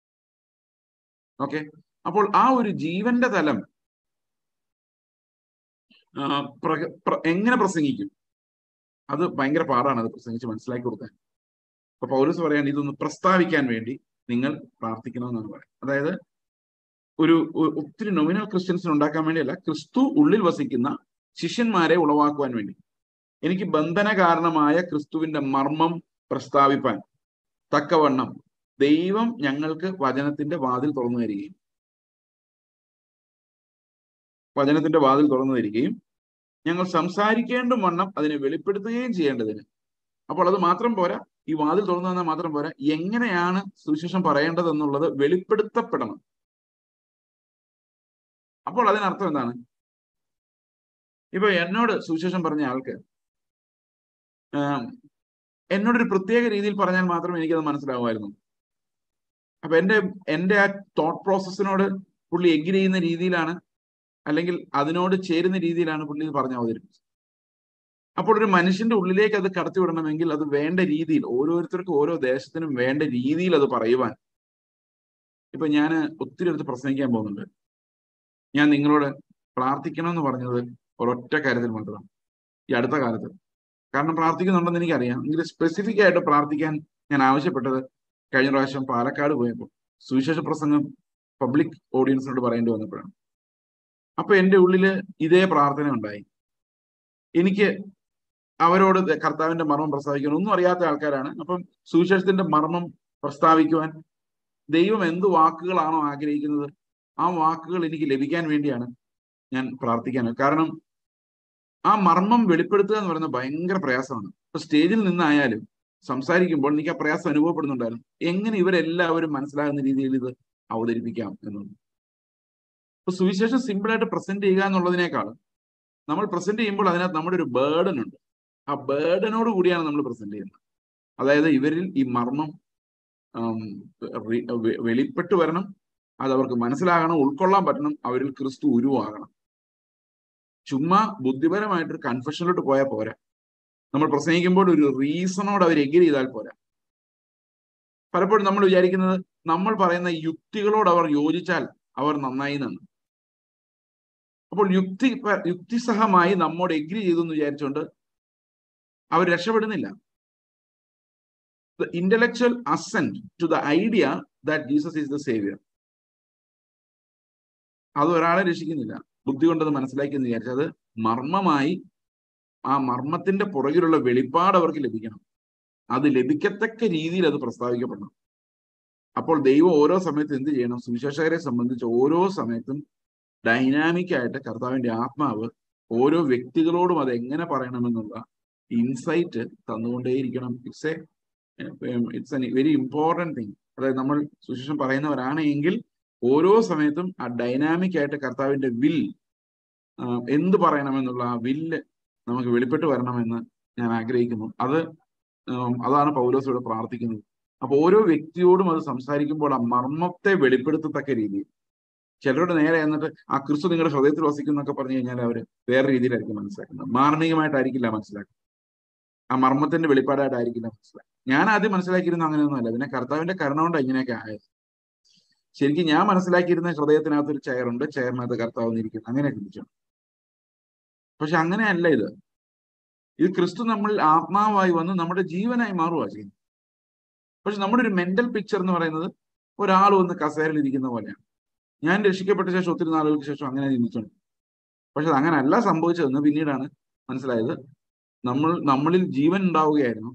ഓക്കെ അപ്പോൾ ആ ഒരു ജീവന്റെ തലം എങ്ങനെ പ്രസംഗിക്കും അത് ഭയങ്കര പാടാണ് അത് പ്രസംഗിച്ച് മനസ്സിലാക്കി കൊടുക്കാൻ അപ്പൊ പൗരസ് പറയാണ് ഇതൊന്ന് പ്രസ്താവിക്കാൻ വേണ്ടി നിങ്ങൾ പ്രാർത്ഥിക്കണമെന്നാണ് പറയുന്നത് അതായത് ഒരു ഒത്തിരി നൊമിനൽ ക്രിസ്ത്യൻസിന് ഉണ്ടാക്കാൻ വേണ്ടിയല്ല ക്രിസ്തു ഉള്ളിൽ വസിക്കുന്ന ശിഷ്യന്മാരെ ഉളവാക്കുവാൻ വേണ്ടി എനിക്ക് ബന്ധന കാരണമായ ക്രിസ്തുവിന്റെ മർമ്മം പ്രസ്താവിപ്പാൻ തക്കവണ്ണം ദൈവം ഞങ്ങൾക്ക് വചനത്തിന്റെ വാതിൽ തുറന്നു തരികയും വചനത്തിന്റെ വാതിൽ തുറന്നു തരികയും ഞങ്ങൾ സംസാരിക്കേണ്ട വണ്ണം അതിനെ വെളിപ്പെടുത്തുകയും ചെയ്യേണ്ടതിന് അപ്പോൾ അത് മാത്രം പോരാ ഈ വാതിൽ തുറന്നു തന്നാൽ മാത്രം പോരാ എങ്ങനെയാണ് സുവിശേഷം പറയേണ്ടതെന്നുള്ളത് വെളിപ്പെടുത്തപ്പെടണം അപ്പോൾ അതിനർത്ഥം എന്താണ് ഇപ്പൊ എന്നോട് സുവിശേഷം പറഞ്ഞ ആൾക്ക് എന്നോടൊരു പ്രത്യേക രീതിയിൽ പറഞ്ഞാൽ മാത്രമേ എനിക്കത് മനസ്സിലാവുമായിരുന്നു അപ്പൊ എന്റെ എന്റെ ആ തോട്ട് പ്രോസസ്സിനോട് പുള്ളി എഗ്രി ചെയ്യുന്ന രീതിയിലാണ് അല്ലെങ്കിൽ അതിനോട് ചേരുന്ന രീതിയിലാണ് പുള്ളി ഇത് പറഞ്ഞ് അവതരിപ്പിച്ചത് അപ്പോൾ ഒരു മനുഷ്യന്റെ ഉള്ളിലേക്ക് അത് കടത്തിവിടണമെങ്കിൽ അത് വേണ്ട രീതിയിൽ ഓരോരുത്തർക്കും ഓരോ ദേശത്തിനും വേണ്ട രീതിയിൽ അത് പറയുവാൻ ഇപ്പൊ ഞാൻ ഒത്തിരി അടുത്ത് പ്രസംഗിക്കാൻ പോകുന്നുണ്ട് ഞാൻ നിങ്ങളോട് പ്രാർത്ഥിക്കണം എന്ന് പറഞ്ഞത് ഒരൊറ്റ കാര്യത്തിൽ മാത്രമാണ് ഈ അടുത്ത കാലത്ത് കാരണം പ്രാർത്ഥിക്കുന്നുണ്ടെന്ന് എനിക്കറിയാം എങ്കിലും സ്പെസിഫിക് ആയിട്ട് പ്രാർത്ഥിക്കാൻ ഞാൻ ആവശ്യപ്പെട്ടത് കഴിഞ്ഞ പ്രാവശ്യം പാലക്കാട് പോയപ്പോൾ സുവിശേഷ പ്രസംഗം പബ്ലിക് ഓഡിയൻസിനോട് പറയേണ്ടി വന്നപ്പോഴാണ് അപ്പൊ എൻ്റെ ഉള്ളില് ഇതേ പ്രാർത്ഥന ഉണ്ടായി എനിക്ക് അവരോട് കർത്താവിന്റെ മർമ്മം പ്രസ്താവിക്കാൻ ഒന്നും അറിയാത്ത ആൾക്കാരാണ് അപ്പം സുവിശേഷത്തിന്റെ മർമ്മം പ്രസ്താവിക്കുവാൻ ദൈവം എന്ത് വാക്കുകളാണോ ആഗ്രഹിക്കുന്നത് ആ വാക്കുകൾ എനിക്ക് ലഭിക്കാൻ വേണ്ടിയാണ് ഞാൻ പ്രാർത്ഥിക്കാൻ കാരണം ആ മർമ്മം വെളിപ്പെടുത്തുക എന്ന് പറയുന്നത് ഭയങ്കര പ്രയാസമാണ് ഇപ്പൊ സ്റ്റേജിൽ നിന്നായാലും സംസാരിക്കുമ്പോൾ എനിക്ക് ആ പ്രയാസം അനുഭവപ്പെടുന്നുണ്ടായിരുന്നു എങ്ങനെ ഇവരെല്ലാവരും മനസ്സിലാകുന്ന രീതിയിൽ ഇത് അവതരിപ്പിക്കാം എന്നുള്ളത് ഇപ്പൊ സുവിശേഷം സിമ്പിൾ ആയിട്ട് പ്രസന്റ് ചെയ്യുക എന്നുള്ളതിനേക്കാൾ നമ്മൾ പ്രസന്റ് ചെയ്യുമ്പോൾ അതിനകത്ത് നമ്മുടെ ഒരു ബേർഡൻ ഉണ്ട് ആ ബേർഡനോട് കൂടിയാണ് നമ്മൾ പ്രസന്റ് ചെയ്യുന്നത് അതായത് ഇവരിൽ ഈ മർമ്മം വെളിപ്പെട്ട് വരണം അത് അവർക്ക് മനസ്സിലാകണം ഉൾക്കൊള്ളാൻ പറ്റണം അവരിൽ ക്രിസ്തു ഉരുവാകണം ചുമ്മാ ബുദ്ധിപരമായിട്ടൊരു കൺഫെഷനിലോട്ട് പോയാൽ പോരാ നമ്മൾ പ്രസംഗിക്കുമ്പോൾ ഒരു റീസണോട് അവർ എഗ്രി ചെയ്താൽ പോരാ പലപ്പോഴും നമ്മൾ വിചാരിക്കുന്നത് നമ്മൾ പറയുന്ന യുക്തികളോട് അവർ യോജിച്ചാൽ അവർ നന്നായി എന്നാണ് അപ്പോൾ യുക്തി യുക്തിസഹമായി നമ്മോട് എഗ്രി ചെയ്തു എന്ന് വിചാരിച്ചുകൊണ്ട് അവർ രക്ഷപ്പെടുന്നില്ല the intellectual assent to the idea that Jesus is the saviour അത് ഒരാളെ രക്ഷിക്കുന്നില്ല ബുദ്ധി കൊണ്ടത് മനസ്സിലാക്കി എന്ന് വിചാരിച്ചത് മർമ്മമായി ആ മർമ്മത്തിന്റെ പുറകിലുള്ള വെളിപ്പാട് അവർക്ക് ലഭിക്കണം അത് ലഭിക്കത്തക്ക രീതിയിൽ അത് പ്രസ്താവിക്കപ്പെടണം അപ്പോൾ ദൈവം ഓരോ സമയത്തും എന്ത് ചെയ്യണം സുവിശേഷകരെ സംബന്ധിച്ച് ഓരോ സമയത്തും ഡൈനാമിക് ആയിട്ട് കർത്താവിന്റെ ആത്മാവ് ഓരോ വ്യക്തികളോടും അത് എങ്ങനെ പറയണമെന്നുള്ള ഇൻസൈറ്റ് തന്നുകൊണ്ടേയിരിക്കണം it's a it's a very important thing അതായത് നമ്മൾ സുശേഷം പറയുന്നവരാണ് എങ്കിൽ ഓരോ സമയത്തും ആ ഡൈനാമിക് ആയിട്ട് കർത്താവിന്റെ വിൽ എന്ത് പറയണമെന്നുള്ള ആ വില്ല് നമുക്ക് വെളിപ്പെട്ട് വരണമെന്ന് ഞാൻ ആഗ്രഹിക്കുന്നു അത് അതാണ് പൗലോസ് ഇവിടെ പ്രാർത്ഥിക്കുന്നത് അപ്പൊ ഓരോ വ്യക്തിയോടും അത് സംസാരിക്കുമ്പോൾ ആ മർമ്മത്തെ വെളിപ്പെടുത്തത്തക്ക രീതിയിൽ ചിലരുടെ നേരെ എന്നിട്ട് ആ ക്രിസ്തു നിങ്ങളുടെ ഹൃദയത്തിൽ വസിക്കുന്നൊക്കെ പറഞ്ഞു കഴിഞ്ഞാൽ അവർ വേറെ രീതിയിലായിരിക്കും മനസ്സിലാക്കുന്നത് മാർമികമായിട്ടായിരിക്കില്ല മനസ്സിലാക്കുന്നത് ആ മർമ്മത്തിന്റെ വെളിപ്പാടായിട്ടായിരിക്കില്ല മനസ്സിലാക്കുക ഞാൻ ആദ്യം മനസ്സിലാക്കിയിരുന്ന അങ്ങനെയൊന്നുമല്ല പിന്നെ കർത്താവിന്റെ കരുണ കൊണ്ട് ഇങ്ങനെയൊക്കെ ആയത് ശരിക്കും ഞാൻ മനസ്സിലാക്കിയിരുന്ന ഹൃദയത്തിനകത്ത് ഒരു ചെയറുണ്ട് ചെയറിനകത്ത് കർത്താവ് ഇരിക്കുന്നു അങ്ങനെ ചിന്തിച്ചു പക്ഷെ അങ്ങനെയല്ല ഇത് ഇത് ക്രിസ്തു നമ്മൾ ആത്മാവായി വന്ന് നമ്മുടെ ജീവനായി മാറുക ചെയ്യുന്നത് പക്ഷെ നമ്മുടെ ഒരു മെന്റൽ പിക്ചർ എന്ന് പറയുന്നത് ഒരാൾ വന്ന് കസേരയിൽ ഇരിക്കുന്ന പോലെയാണ് ഞാൻ രക്ഷിക്കപ്പെട്ട ശേഷം ഒത്തിരി നാളുകൾക്ക് ശേഷം അങ്ങനെ ചിന്തിച്ചുണ്ട് പക്ഷെ അത് അങ്ങനെയല്ല സംഭവിച്ചതെന്ന് പിന്നീടാണ് മനസ്സിലായത് നമ്മൾ നമ്മളിൽ ജീവൻ ഉണ്ടാവുകയായിരുന്നു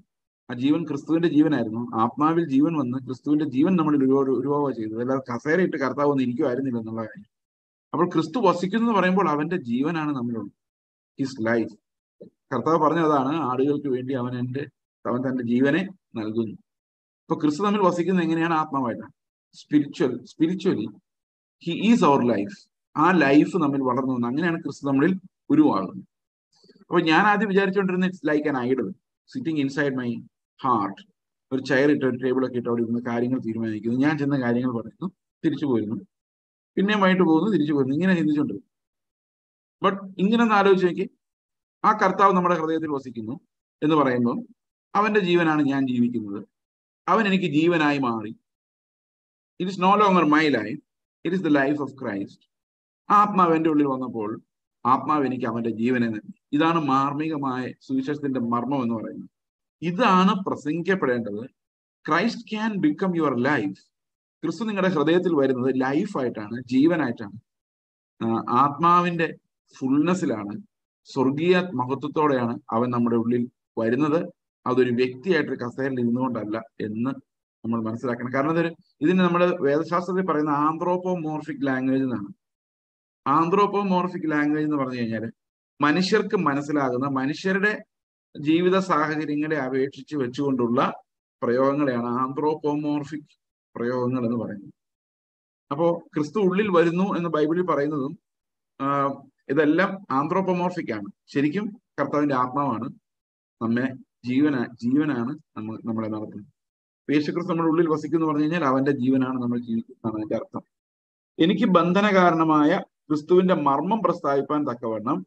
ആ ജീവൻ ക്രിസ്തുവിന്റെ ജീവനായിരുന്നു ആത്മാവിൽ ജീവൻ വന്ന് ക്രിസ്തുവിന്റെ ജീവൻ നമ്മളിൽ ഉരുവ ഉരുവാവുക ചെയ്തത് അല്ലാതെ കസേരയിട്ട് കർത്താവ് ഒന്നും ഇരിക്കുമായിരുന്നില്ല എന്നുള്ള കാര്യം അപ്പോൾ ക്രിസ്തു വസിക്കുന്നു എന്ന് പറയുമ്പോൾ അവന്റെ ജീവനാണ് നമ്മളുള്ളത് ഹിസ് ലൈഫ് കർത്താവ് പറഞ്ഞതാണ് ആടുകൾക്ക് വേണ്ടി അവൻ എൻ്റെ അവൻ തന്റെ ജീവനെ നൽകുന്നു ഇപ്പൊ ക്രിസ്തു തമ്മിൽ വസിക്കുന്നത് എങ്ങനെയാണ് ആത്മാവായിട്ടാണ് spiritual spiritually he is our life ആ ലൈഫ് നമ്മിൽ വളർന്നു വന്നു അങ്ങനെയാണ് ക്രിസ്തു നമ്മളിൽ ഉരുവാകുന്നത് അപ്പൊ ഞാൻ ആദ്യം വിചാരിച്ചുകൊണ്ടിരുന്ന it's like an idol sitting inside my heart ഒരു ചെയർ ഇട്ട് ഒരു ടേബിളൊക്കെ ഇട്ട് അവിടെ ഇരുന്ന് കാര്യങ്ങൾ തീരുമാനിക്കുന്നു ഞാൻ ചെന്ന കാര്യങ്ങൾ പറയുന്നു തിരിച്ചു പോരുന്നു പിന്നെയും വൈകിട്ട് പോകുന്നു തിരിച്ചു പോരുന്നു ഇങ്ങനെ ചിന്തിച്ചുകൊണ്ടിരുന്നു ബട്ട് ഇങ്ങനെ ഒന്ന് ആലോചിച്ച് നോക്കി ആ കർത്താവ് നമ്മുടെ ഹൃദയത്തിൽ വസിക്കുന്നു എന്ന് പറയുമ്പോൾ അവന്റെ ജീവനാണ് ഞാൻ ജീവിക്കുന്നത് അവൻ എനിക്ക് ജീവനായി മാറി it is no longer my life it is the life of Christ ആത്മാവ് എൻ്റെ ഉള്ളിൽ വന്നപ്പോൾ ആത്മാവ് എനിക്ക് അവന്റെ ജീവനെ നൽകി ഇതാണ് മാർമികമായ സുവിശേഷത്തിന്റെ മർമ്മം എന്ന് പറയുന്നത് ഇതാണ് പ്രസംഗിക്കപ്പെടേണ്ടത് Christ can become your life ക്രിസ്തു നിങ്ങളുടെ ഹൃദയത്തിൽ വരുന്നത് ലൈഫായിട്ടാണ് ജീവനായിട്ടാണ് ആത്മാവിന്റെ ഫുൾനെസ്സിലാണ് സ്വർഗീയ മഹത്വത്തോടെയാണ് അവൻ നമ്മുടെ ഉള്ളിൽ വരുന്നത് അതൊരു വ്യക്തിയായിട്ട് കസേരയിൽ ഇരുന്നുകൊണ്ടല്ല എന്ന് നമ്മൾ മനസ്സിലാക്കണം കാരണം അതൊരു ഇതിന് നമ്മുടെ വേദശാസ്ത്രത്തിൽ പറയുന്ന ആന്ത്രോപ്പോമോർഫിക് ലാംഗ്വേജ് എന്നാണ് ആന്ത്രോപ്പോമോർഫിക് ലാംഗ്വേജ് എന്ന് പറഞ്ഞു കഴിഞ്ഞാൽ മനുഷ്യർക്ക് മനസ്സിലാകുന്ന മനുഷ്യരുടെ ജീവിത സാഹചര്യങ്ങളെ അപേക്ഷിച്ച് വെച്ചുകൊണ്ടുള്ള പ്രയോഗങ്ങളെയാണ് ആന്ത്രോപ്പോമോർഫിക് പ്രയോഗങ്ങൾ എന്ന് പറയുന്നത് അപ്പോ ക്രിസ്തു ഉള്ളിൽ വരുന്നു എന്ന് ബൈബിളിൽ പറയുന്നതും ഇതെല്ലാം ആന്ത്രോപ്പോമോർഫിക് ആണ് ശരിക്കും കർത്താവിന്റെ ആത്മാവാണ് നമ്മെ ജീവന ജീവനാണ് നമ്മൾ നമ്മളെ നടത്തുന്നത് യേശുക്രിസ്തു നമ്മുടെ ഉള്ളിൽ വസിക്കുന്നു പറഞ്ഞു കഴിഞ്ഞാൽ അവന്റെ ജീവനാണ് നമ്മൾ ജീവിക്കുന്നതാണ് അതിന്റെ അർത്ഥം എനിക്ക് ബന്ധന കാരണമായ ക്രിസ്തുവിന്റെ മർമ്മം പ്രസ്താവിപ്പാൻ തക്കവണ്ണം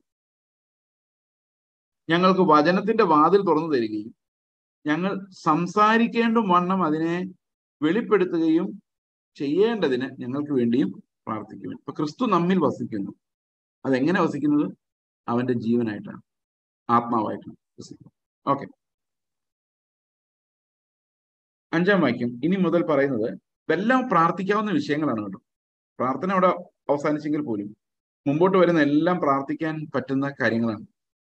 ഞങ്ങൾക്ക് വചനത്തിന്റെ വാതിൽ തുറന്നു തരികയും ഞങ്ങൾ സംസാരിക്കേണ്ടും വണ്ണം അതിനെ വെളിപ്പെടുത്തുകയും ചെയ്യേണ്ടതിന് ഞങ്ങൾക്ക് വേണ്ടിയും പ്രാർത്ഥിക്കും ഇപ്പൊ ക്രിസ്തു നമ്മിൽ വസിക്കുന്നു അതെങ്ങനെ വസിക്കുന്നത് അവന്റെ ജീവനായിട്ടാണ് ആത്മാവായിട്ടാണ് വസിക്കുന്നത് ഓക്കെ അഞ്ചാം വാക്യം ഇനി മുതൽ പറയുന്നത് ഇതെല്ലാം പ്രാർത്ഥിക്കാവുന്ന വിഷയങ്ങളാണ് കേട്ടോ പ്രാർത്ഥന അവിടെ അവസാനിച്ചെങ്കിൽ പോലും മുമ്പോട്ട് വരുന്ന എല്ലാം പ്രാർത്ഥിക്കാൻ പറ്റുന്ന കാര്യങ്ങളാണ്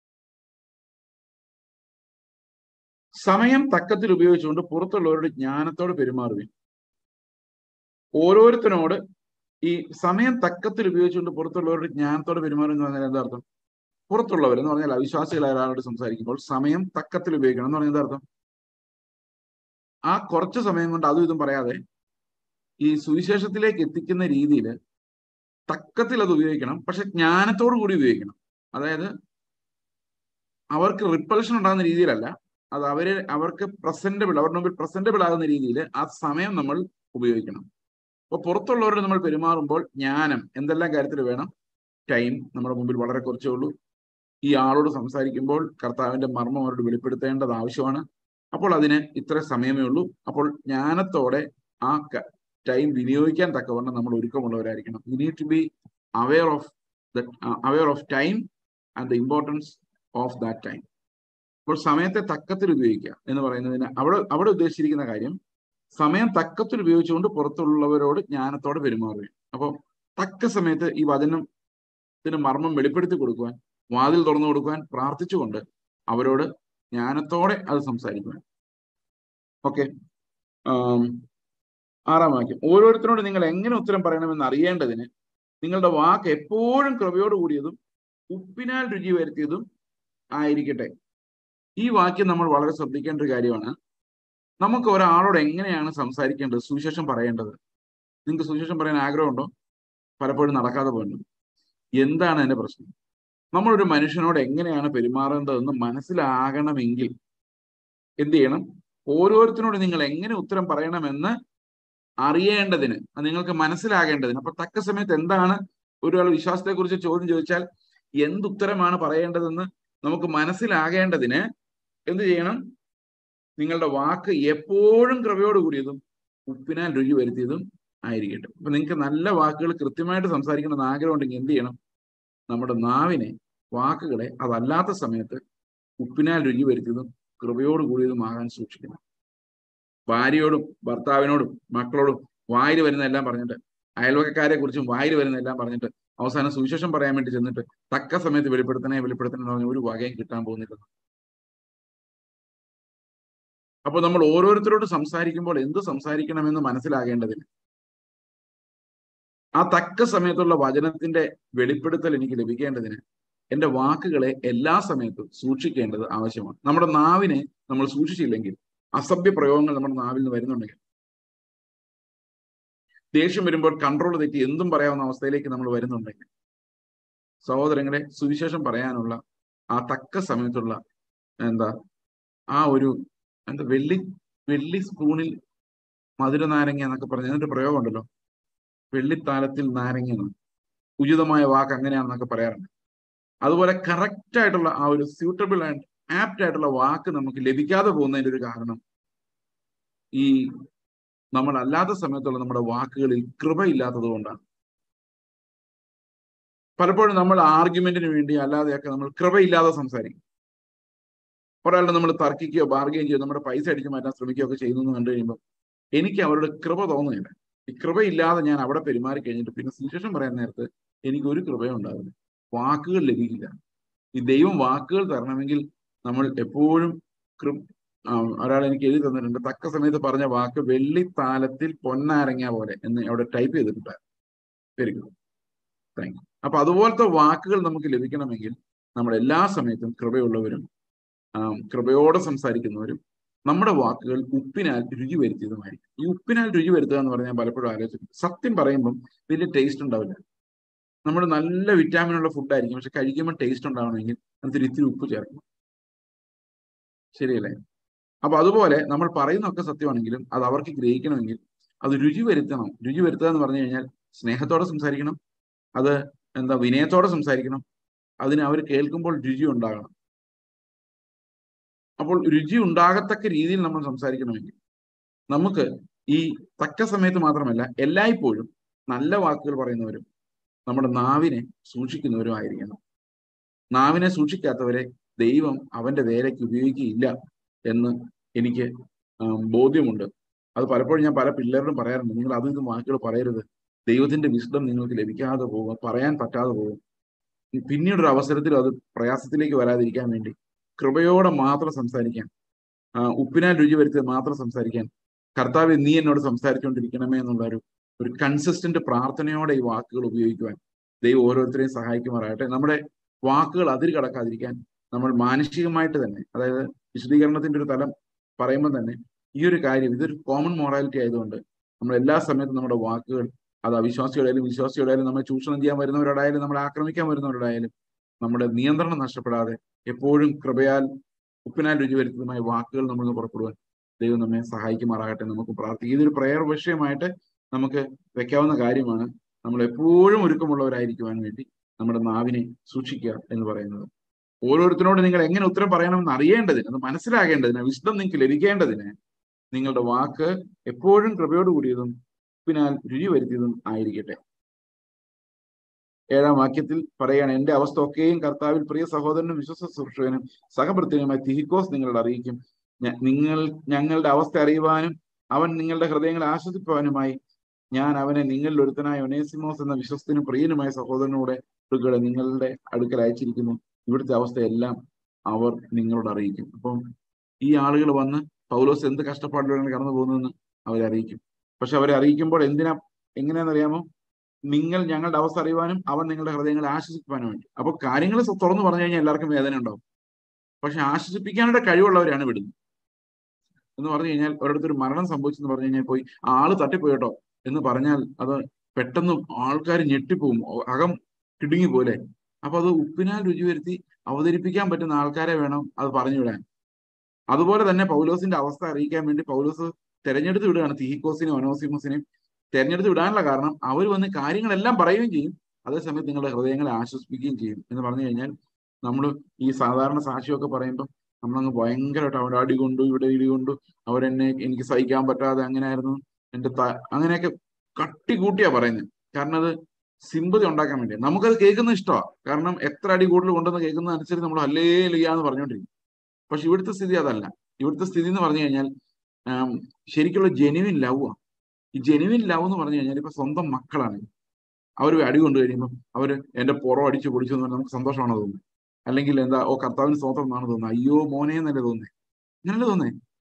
സമയം തക്കത്തിൽ ഉപയോഗിച്ചുകൊണ്ട് പുറത്തുള്ളവരുടെ ജ്ഞാനത്തോട് പെരുമാറുകയും ഓരോരുത്തരോട് ഈ സമയം തക്കത്തിൽ ഉപയോഗിച്ചുകൊണ്ട് പുറത്തുള്ളവരുടെ ജ്ഞാനത്തോട് പെരുമാറുക എന്ന് പറഞ്ഞാൽ എന്താ അർത്ഥം പുറത്തുള്ളവർ എന്ന് പറഞ്ഞാൽ അവിശ്വാസികളായ ഒരാളോട് സംസാരിക്കുമ്പോൾ സമയം തക്കത്തിൽ ഉപയോഗിക്കണം എന്ന് പറഞ്ഞാൽ എന്താ അർത്ഥം ആ കുറച്ച് സമയം കൊണ്ട് അതും ഇതും പറയാതെ ഈ സുവിശേഷത്തിലേക്ക് എത്തിക്കുന്ന രീതിയിൽ തക്കത്തിൽ അത് ഉപയോഗിക്കണം പക്ഷെ ജ്ഞാനത്തോടു കൂടി ഉപയോഗിക്കണം അതായത് അവർക്ക് റിപ്പൾഷൻ ഉണ്ടാകുന്ന രീതിയിലല്ല അത് അവര് അവർക്ക് പ്രസന്റബിൾ അവരുടെ മുമ്പിൽ പ്രസന്റബിൾ ആകുന്ന രീതിയിൽ ആ സമയം നമ്മൾ ഉപയോഗിക്കണം അപ്പോൾ പുറത്തുള്ളവരോട് നമ്മൾ പെരുമാറുമ്പോൾ ജ്ഞാനം എന്തെല്ലാം കാര്യത്തിൽ വേണം ടൈം നമ്മുടെ മുമ്പിൽ വളരെ കുറച്ചേ ഉള്ളൂ ഈ ആളോട് സംസാരിക്കുമ്പോൾ കർത്താവിന്റെ മർമ്മം അവരോട് വെളിപ്പെടുത്തേണ്ടത് ആവശ്യമാണ് അപ്പോൾ അതിന് ഇത്ര സമയമേ ഉള്ളൂ അപ്പോൾ ജ്ഞാനത്തോടെ ആ ടൈം വിനിയോഗിക്കാൻ തക്കവണ്ണം നമ്മൾ ഒരുക്കമുള്ളവരായിരിക്കണം we need to be aware of the aware of time and the importance of that time അപ്പോൾ സമയത്തെ തക്കത്തിൽ ഉപയോഗിക്കുക എന്ന് പറയുന്നതിന് അവിടെ അവിടെ ഉദ്ദേശിച്ചിരിക്കുന്ന കാര്യം സമയം തക്കത്തിൽ ഉപയോഗിച്ചുകൊണ്ട് പുറത്തുള്ളവരോട് ജ്ഞാനത്തോടെ പെരുമാറുകയും അപ്പോൾ തക്ക സമയത്ത് ഈ വചനത്തിന് മർമ്മം വെളിപ്പെടുത്തി കൊടുക്കുവാൻ വാതിൽ തുറന്നു കൊടുക്കുവാൻ പ്രാർത്ഥിച്ചുകൊണ്ട് അവരോട് ജ്ഞാനത്തോടെ അത് സംസാരിക്കുവാൻ ഓക്കെ ആറാം വാക്യം ഓരോരുത്തരോട് നിങ്ങൾ എങ്ങനെ ഉത്തരം പറയണമെന്ന് അറിയേണ്ടതിന് നിങ്ങളുടെ വാക്ക് എപ്പോഴും കൃപയോട് കൂടിയതും ഉപ്പിനാൽ രുചി വരുത്തിയതും ആയിരിക്കട്ടെ ഈ വാക്യം നമ്മൾ വളരെ ശ്രദ്ധിക്കേണ്ട ഒരു കാര്യമാണ് നമുക്ക് ഒരാളോട് എങ്ങനെയാണ് സംസാരിക്കേണ്ടത് സുവിശേഷം പറയേണ്ടത് നിങ്ങൾക്ക് സുവിശേഷം പറയാൻ ആഗ്രഹമുണ്ടോ പലപ്പോഴും നടക്കാതെ പോകുന്നു എന്താണ് അതിന്റെ പ്രശ്നം നമ്മളൊരു മനുഷ്യനോട് എങ്ങനെയാണ് പെരുമാറേണ്ടതെന്ന് മനസ്സിലാകണമെങ്കിൽ എന്ത് ചെയ്യണം ഓരോരുത്തരോട് നിങ്ങൾ എങ്ങനെ ഉത്തരം പറയണമെന്ന് അറിയേണ്ടതിന് നിങ്ങൾക്ക് മനസ്സിലാകേണ്ടതിന് അപ്പൊ തക്ക സമയത്ത് എന്താണ് ഒരാൾ വിശ്വാസത്തെ കുറിച്ച് ചോദ്യം ചോദിച്ചാൽ എന്തുത്തരമാണ് പറയേണ്ടതെന്ന് നമുക്ക് മനസ്സിലാകേണ്ടതിന് എന്ത് ചെയ്യണം നിങ്ങളുടെ വാക്ക് എപ്പോഴും കൃപയോട് കൂടിയതും ഉപ്പിനാൽ രുചി വരുത്തിയതും ആയിരിക്കട്ടെ അപ്പൊ നിങ്ങൾക്ക് നല്ല വാക്കുകൾ കൃത്യമായിട്ട് സംസാരിക്കണമെന്ന് ആഗ്രഹം ഉണ്ടെങ്കിൽ എന്ത് ചെയ്യണം നമ്മുടെ നാവിനെ വാക്കുകളെ അതല്ലാത്ത സമയത്ത് ഉപ്പിനാൽ രുചി വരുത്തിയതും കൃപയോട് കൂടിയതുമാകാൻ സൂക്ഷിക്കണം ഭാര്യയോടും ഭർത്താവിനോടും മക്കളോടും വായിൽ വരുന്ന എല്ലാം പറഞ്ഞിട്ട് അയൽവക്കക്കാരെ കുറിച്ചും വായിൽ വരുന്ന എല്ലാം പറഞ്ഞിട്ട് അവസാനം സുവിശേഷം പറയാൻ വേണ്ടി ചെന്നിട്ട് തക്ക സമയത്ത് വെളിപ്പെടുത്തണേ വെളിപ്പെടുത്തണേ എന്ന് പറഞ്ഞ ഒരു വകയും കിട്ടാൻ പോകുന്നില്ല അപ്പൊ നമ്മൾ ഓരോരുത്തരോട് സംസാരിക്കുമ്പോൾ എന്ത് സംസാരിക്കണമെന്ന് മനസ്സിലാകേണ്ടതിന് ആ തക്ക സമയത്തുള്ള വചനത്തിന്റെ വെളിപ്പെടുത്തൽ എനിക്ക് ലഭിക്കേണ്ടതിന് എന്റെ വാക്കുകളെ എല്ലാ സമയത്തും സൂക്ഷിക്കേണ്ടത് ആവശ്യമാണ് നമ്മുടെ നാവിനെ നമ്മൾ സൂക്ഷിച്ചില്ലെങ്കിൽ അസഭ്യ പ്രയോഗങ്ങൾ നമ്മുടെ നാവിൽ നിന്ന് വരുന്നുണ്ടെങ്കിൽ ദേഷ്യം വരുമ്പോൾ കൺട്രോൾ തെറ്റി എന്തും പറയാവുന്ന അവസ്ഥയിലേക്ക് നമ്മൾ വരുന്നുണ്ടെങ്കിൽ സഹോദരങ്ങളെ സുവിശേഷം പറയാനുള്ള ആ തക്ക സമയത്തുള്ള എന്താ ആ ഒരു എന്താ വെള്ളി വെള്ളി സ്പൂണിൽ മധുര നാരങ്ങ എന്നൊക്കെ പറഞ്ഞ അതിന്റെ പ്രയോഗം ഉണ്ടല്ലോ വെള്ളിത്താലത്തിൽ നാരങ്ങ എന്ന് ഉചിതമായ വാക്ക് അങ്ങനെയാണെന്നൊക്കെ പറയാറുണ്ട് അതുപോലെ കറക്റ്റ് ആയിട്ടുള്ള ആ ഒരു സ്യൂട്ടബിൾ ആൻഡ് ആപ്റ്റ് ആയിട്ടുള്ള വാക്ക് നമുക്ക് ലഭിക്കാതെ പോകുന്നതിന്റെ ഒരു കാരണം ഈ നമ്മൾ അല്ലാത്ത സമയത്തുള്ള നമ്മുടെ വാക്കുകളിൽ കൃപയില്ലാത്തത് കൊണ്ടാണ് പലപ്പോഴും നമ്മൾ ആർഗ്യുമെന്റിന് വേണ്ടി അല്ലാതെയൊക്കെ നമ്മൾ കൃപയില്ലാതെ സംസാരിക്കും ഒരാളുടെ നമ്മൾ തർക്കിക്കുകയോ ബാർഗെയിൻ ചെയ്യോ നമ്മുടെ പൈസ അടിച്ചു മാറ്റാൻ ശ്രമിക്കുകയോ ഒക്കെ ചെയ്യുന്നു എന്ന് കണ്ടു കഴിയുമ്പോൾ എനിക്ക് അവരുടെ കൃപ തോന്നുന്നില്ല ഈ കൃപയില്ലാതെ ഞാൻ അവിടെ പെരുമാറി കഴിഞ്ഞിട്ട് പിന്നെ സുവിശേഷം പറയാൻ നേരത്ത് എനിക്ക് ഒരു കൃപയും ഉണ്ടാവില്ല വാക്കുകൾ ലഭിക്കില്ല ഈ ദൈവം വാക്കുകൾ തരണമെങ്കിൽ നമ്മൾ എപ്പോഴും കൃ ഒരാൾ എനിക്ക് എഴുതി തന്നിട്ടുണ്ട് തക്ക സമയത്ത് പറഞ്ഞ വാക്ക് വെള്ളിത്താലത്തിൽ പൊന്നാരങ്ങ പോലെ എന്ന് അവിടെ ടൈപ്പ് ചെയ്തിട്ടുണ്ടായിരുന്നു വെരി ഗുഡ് താങ്ക് യു അപ്പൊ അതുപോലത്തെ വാക്കുകൾ നമുക്ക് ലഭിക്കണമെങ്കിൽ നമ്മൾ എല്ലാ സമയത്തും കൃപയുള്ളവരും കൃപയോടെ സംസാരിക്കുന്നവരും നമ്മുടെ വാക്കുകൾ ഉപ്പിനാൽ രുചി വരുത്തിയതുമായിരിക്കും ഈ ഉപ്പിനാൽ രുചി വരുത്തുക എന്ന് പറഞ്ഞാൽ പലപ്പോഴും ആലോചിക്കും സത്യം പറയുമ്പം വലിയ ടേസ്റ്റ് ഉണ്ടാവില്ല നമ്മൾ നല്ല വിറ്റാമിൻ ഉള്ള ഫുഡായിരിക്കും പക്ഷെ കഴിക്കുമ്പോൾ ടേസ്റ്റ് ഉണ്ടാവണമെങ്കിൽ അതിൽ ഇത്തിരി ഉപ്പ് ചേർക്കണം ശരിയല്ലേ അപ്പൊ അതുപോലെ നമ്മൾ പറയുന്നതൊക്കെ സത്യമാണെങ്കിലും അത് അവർക്ക് ഗ്രഹിക്കണമെങ്കിൽ അത് രുചി വരുത്തണം രുചി വരുത്തുക എന്ന് പറഞ്ഞു കഴിഞ്ഞാൽ സ്നേഹത്തോടെ സംസാരിക്കണം അത് എന്താ വിനയത്തോടെ സംസാരിക്കണം അതിന് അവർ കേൾക്കുമ്പോൾ രുചി ഉണ്ടാകണം അപ്പോൾ രുചി ഉണ്ടാകത്തക്ക രീതിയിൽ നമ്മൾ സംസാരിക്കണമെങ്കിൽ നമുക്ക് ഈ തക്ക സമയത്ത് മാത്രമല്ല എല്ലായ്പ്പോഴും നല്ല വാക്കുകൾ പറയുന്നവരും നമ്മുടെ നാവിനെ സൂക്ഷിക്കുന്നവരും ആയിരിക്കണം നാവിനെ സൂക്ഷിക്കാത്തവരെ ദൈവം അവന്റെ വേലയ്ക്ക് ഉപയോഗിക്കുകയില്ല എന്ന് എനിക്ക് ബോധ്യമുണ്ട് അത് പലപ്പോഴും ഞാൻ പല പിള്ളേരോടും പറയാറുണ്ട് നിങ്ങൾ അതിൽ നിന്ന് വാക്കുകൾ പറയരുത് ദൈവത്തിന്റെ വിശുദ്ധം നിങ്ങൾക്ക് ലഭിക്കാതെ പോകും പറയാൻ പറ്റാതെ പോകും പിന്നീടൊരു അവസരത്തിൽ അത് പ്രയാസത്തിലേക്ക് വരാതിരിക്കാൻ വേണ്ടി കൃപയോടെ മാത്രം സംസാരിക്കാൻ ഉപ്പിനാൽ രുചി വരുത്തിയത് മാത്രം സംസാരിക്കാൻ കർത്താവ് നീ എന്നോട് സംസാരിച്ചുകൊണ്ടിരിക്കണമേ എന്നുള്ള ഒരു ഒരു കൺസിസ്റ്റന്റ് പ്രാർത്ഥനയോടെ ഈ വാക്കുകൾ ഉപയോഗിക്കുവാൻ ദൈവം ഓരോരുത്തരെയും സഹായിക്കുമാറാകട്ടെ നമ്മുടെ വാക്കുകൾ അതിര് കടക്കാതിരിക്കാൻ നമ്മൾ മാനസികമായിട്ട് തന്നെ അതായത് വിശദീകരണത്തിന്റെ ഒരു തലം പറയുമ്പോൾ തന്നെ ഈ ഒരു കാര്യം ഇതൊരു കോമൺ മൊറാലിറ്റി ആയതുകൊണ്ട് നമ്മൾ എല്ലാ സമയത്തും നമ്മുടെ വാക്കുകൾ അത് അവിശ്വാസിയോടായാലും വിശ്വാസിയോടായാലും നമ്മൾ ചൂഷണം ചെയ്യാൻ വരുന്നവരോടായാലും നമ്മളെ ആക്രമിക്കാൻ വരുന്നവരോടായാലും നമ്മുടെ നിയന്ത്രണം നഷ്ടപ്പെടാതെ എപ്പോഴും കൃപയാൽ ഉപ്പിനാൽ രുചി വരുത്തുന്നതുമായ വാക്കുകൾ നമ്മൾ പുറപ്പെടുവാൻ ദൈവം നമ്മെ സഹായിക്കുമാറാകട്ടെ നമുക്ക് പ്രാർത്ഥിക്കും ഇതൊരു പ്രയർ വിഷയമായിട്ട് നമുക്ക് വെക്കാവുന്ന കാര്യമാണ് നമ്മൾ എപ്പോഴും ഒരുക്കമുള്ളവരായിരിക്കുവാൻ വേണ്ടി നമ്മുടെ നാവിനെ സൂക്ഷിക്കുക എന്ന് പറയുന്നത് ഓരോരുത്തരോട് നിങ്ങൾ എങ്ങനെ ഉത്തരം പറയണമെന്ന് അറിയേണ്ടതിന് അത് മനസ്സിലാകേണ്ടതിന് വിശുദ്ധം നിങ്ങൾക്ക് ലഭിക്കേണ്ടതിന് നിങ്ങളുടെ വാക്ക് എപ്പോഴും കൃപയോട് കൂടിയതും ഉപ്പിനാൽ രുചി വരുത്തിയതും ആയിരിക്കട്ടെ ഏഴാം വാക്യത്തിൽ പറയാണ് എന്റെ അവസ്ഥ ഒക്കെയും കർത്താവിൽ പ്രിയ സഹോദരനും വിശ്വസ സുരക്ഷകനും സഹപ്രത്യനുമായി തിഹിക്കോസ് നിങ്ങളോട് അറിയിക്കും നിങ്ങൾ ഞങ്ങളുടെ അവസ്ഥ അറിയുവാനും അവൻ നിങ്ങളുടെ ഹൃദയങ്ങളെ ആശ്വസിപ്പാനുമായി ഞാൻ അവനെ നിങ്ങളിൽ ഒരുത്തനായ ഒനേസിമോസ് എന്ന വിശ്വസ്തനും പ്രിയനുമായ സഹോദരനോടെ അടുക്കളെ നിങ്ങളുടെ അടുക്കൽ അയച്ചിരിക്കുന്നു ഇവിടുത്തെ അവസ്ഥയെല്ലാം അവർ നിങ്ങളോട് അറിയിക്കും അപ്പം ഈ ആളുകൾ വന്ന് പൗലോസ് എന്ത് കഷ്ടപ്പാടിലൂടെയാണ് കടന്നു പോകുന്നതെന്ന് അവരെ അറിയിക്കും പക്ഷെ അവരെ അറിയിക്കുമ്പോൾ എന്തിനാ എങ്ങനെയാണെന്നറിയാമോ നിങ്ങൾ ഞങ്ങളുടെ അവസ്ഥ അറിയുവാനും അവൻ നിങ്ങളുടെ ഹൃദയങ്ങളെ ആശ്വസിപ്പാനും വേണ്ടി അപ്പൊ കാര്യങ്ങൾ തുറന്നു പറഞ്ഞു കഴിഞ്ഞാൽ എല്ലാവർക്കും വേദന ഉണ്ടാവും പക്ഷെ ആശ്വസിപ്പിക്കാനുള്ള കഴിവുള്ളവരാണ് വിടുന്നത് എന്ന് പറഞ്ഞു കഴിഞ്ഞാൽ ഒരിടത്തൊരു മരണം സംഭവിച്ചെന്ന് പറഞ്ഞു കഴിഞ്ഞാൽ പോയി ആള് തട്ടിപ്പോയി കേട്ടോ എന്ന് പറഞ്ഞാൽ അത് പെട്ടെന്ന് ആൾക്കാർ ഞെട്ടിപ്പോവും അകം കിടുങ്ങി പോലെ അപ്പൊ അത് ഉപ്പിനാൽ രുചി വരുത്തി അവതരിപ്പിക്കാൻ പറ്റുന്ന ആൾക്കാരെ വേണം അത് പറഞ്ഞു വിടാൻ അതുപോലെ തന്നെ പൗലോസിന്റെ അവസ്ഥ അറിയിക്കാൻ വേണ്ടി പൗലോസ് തെരഞ്ഞെടുത്ത് വിടുകയാണ് തീഹിക്കോസിനെയും ഒനോസിമോസിനെയും തെരഞ്ഞെടുത്ത് വിടാനുള്ള കാരണം അവർ വന്ന് കാര്യങ്ങളെല്ലാം പറയുകയും ചെയ്യും അതേസമയത്ത് നിങ്ങളുടെ ഹൃദയങ്ങളെ ആശ്വസിപ്പിക്കുകയും ചെയ്യും എന്ന് പറഞ്ഞു കഴിഞ്ഞാൽ നമ്മൾ ഈ സാധാരണ സാക്ഷിയൊക്കെ പറയുമ്പോൾ നമ്മളങ്ങ് ഭയങ്കരമായിട്ട് അവിടെ അടി കൊണ്ടു ഇവിടെ ഇടി കൊണ്ടു അവരെന്നെ എനിക്ക് സഹിക്കാൻ പറ്റാതെ അങ്ങനെയായിരുന്നു എന്റെ ത അങ്ങനെയൊക്കെ കട്ടി കൂട്ടിയാ പറയുന്നത് കാരണം അത് സിമ്പതി ഉണ്ടാക്കാൻ വേണ്ടി നമുക്കത് കേൾക്കുന്നത് ഇഷ്ടമാണ് കാരണം എത്ര അടി കൂടുതൽ കൊണ്ടെന്ന് കേൾക്കുന്ന അനുസരിച്ച് നമ്മൾ അല്ലേ ലിയാന്ന് പറഞ്ഞുകൊണ്ടിരിക്കും പക്ഷെ ഇവിടുത്തെ സ്ഥിതി അതല്ല ഇവിടുത്തെ സ്ഥിതി എന്ന് പറഞ്ഞു കഴിഞ്ഞാൽ ശരിക്കുള്ള ജെനുവിൻ ലവ് ആണ് ഈ ജെനുവിൻ ലവ് എന്ന് പറഞ്ഞു കഴിഞ്ഞാൽ ഇപ്പൊ സ്വന്തം മക്കളാണ് അവർ അടി കൊണ്ടു കഴിയുമ്പോൾ അവർ എന്റെ പുറം അടിച്ചു പൊടിച്ചു എന്ന് പറഞ്ഞാൽ നമുക്ക് സന്തോഷമാണോ തോന്നുന്നത് അല്ലെങ്കിൽ എന്താ ഓ കർത്താവിന് സ്വന്തം എന്നാണ് തോന്നുന്നത് അയ്യോ മോനെ എന്നല്ലേ തോന്നുന്നത് അങ്ങനല്ലേ തോന്നേ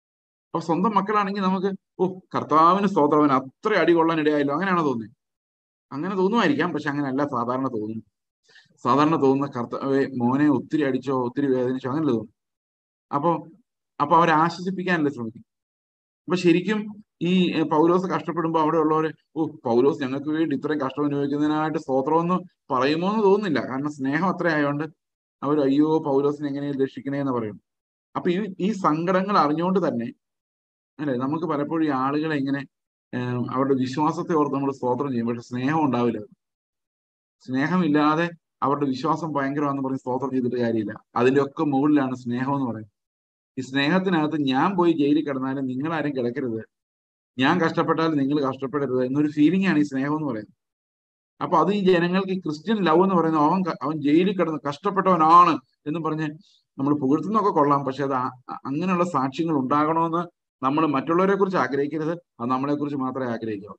അപ്പൊ സ്വന്തം മക്കളാണെങ്കിൽ നമുക്ക് ഓ കർത്താവിന് സ്തോത്രം അവൻ അത്ര അടി കൊള്ളാൻ ഇടയായല്ലോ അങ്ങനെയാണോ തോന്നുന്നത് അങ്ങനെ തോന്നുമായിരിക്കാം പക്ഷെ അങ്ങനെയല്ല സാധാരണ തോന്നുന്നു സാധാരണ തോന്നുന്ന കർത്താവെ മോനെ ഒത്തിരി അടിച്ചോ ഒത്തിരി വേദനിച്ചോ അങ്ങനല്ലേ തോന്നും അപ്പൊ അപ്പൊ അവരെ ആശ്വസിപ്പിക്കാനല്ലേ ശ്രമിക്കും അപ്പൊ ശരിക്കും ഈ എ, പൗലോസ് കഷ്ടപ്പെടുമ്പോൾ അവിടെ ഉള്ളവര് ഓ പൗലോസ് ഞങ്ങൾക്ക് വേണ്ടി ഇത്രയും കഷ്ടം അനുഭവിക്കുന്നതിനായിട്ട് സ്തോത്രമെന്ന് പറയുമോ എന്ന് തോന്നുന്നില്ല കാരണം സ്നേഹം അത്ര ആയതുകൊണ്ട് അവർ അയ്യോ പൗലോസിനെ എങ്ങനെയും രക്ഷിക്കണേ എന്ന് പറയും അപ്പൊ ഈ ഈ സങ്കടങ്ങൾ അറിഞ്ഞുകൊണ്ട് തന്നെ അല്ലെ നമുക്ക് പലപ്പോഴും ഈ ആളുകളെ ഇങ്ങനെ ഏഹ്, അവരുടെ വിശ്വാസത്തെ ഓർത്ത് നമ്മൾ സ്തോത്രം ചെയ്യും പക്ഷെ സ്നേഹം ഉണ്ടാവില്ല സ്നേഹമില്ലാതെ അവരുടെ വിശ്വാസം ഭയങ്കരമാണെന്ന് പറഞ്ഞ് സ്തോത്രം ചെയ്തിട്ട് കാര്യമില്ല അതിന്റെ ഒക്കെ മുകളിലാണ് സ്നേഹം എന്ന് പറയുന്നത് ഈ സ്നേഹത്തിനകത്ത് ഞാൻ പോയി ജയിലിൽ കിടന്നാലും നിങ്ങൾ ആരും കിടക്കരുത് ഞാൻ കഷ്ടപ്പെട്ടാലും നിങ്ങൾ കഷ്ടപ്പെടരുത് എന്നൊരു ഫീലിംഗ് ആണ് ഈ സ്നേഹം എന്ന് പറയുന്നത് അപ്പൊ അത് ഈ ജനങ്ങൾക്ക് ഈ ക്രിസ്ത്യൻ ലവ് എന്ന് പറയുന്നത് അവൻ ക- അവൻ ജയിലിൽ കിടന്ന് കഷ്ടപ്പെട്ടവനാണ് എന്ന് പറഞ്ഞ് നമ്മൾ പുകഴ്ത്തുന്നൊക്കെ കൊള്ളാം പക്ഷെ അത് ആ- ആ- അങ്ങനെയുള്ള സാക്ഷ്യങ്ങൾ ഉണ്ടാകണമെന്ന് നമ്മൾ മറ്റുള്ളവരെ കുറിച്ച് ആഗ്രഹിക്കരുത് അത് നമ്മളെ കുറിച്ച് മാത്രമേ ആഗ്രഹിക്കാവൂ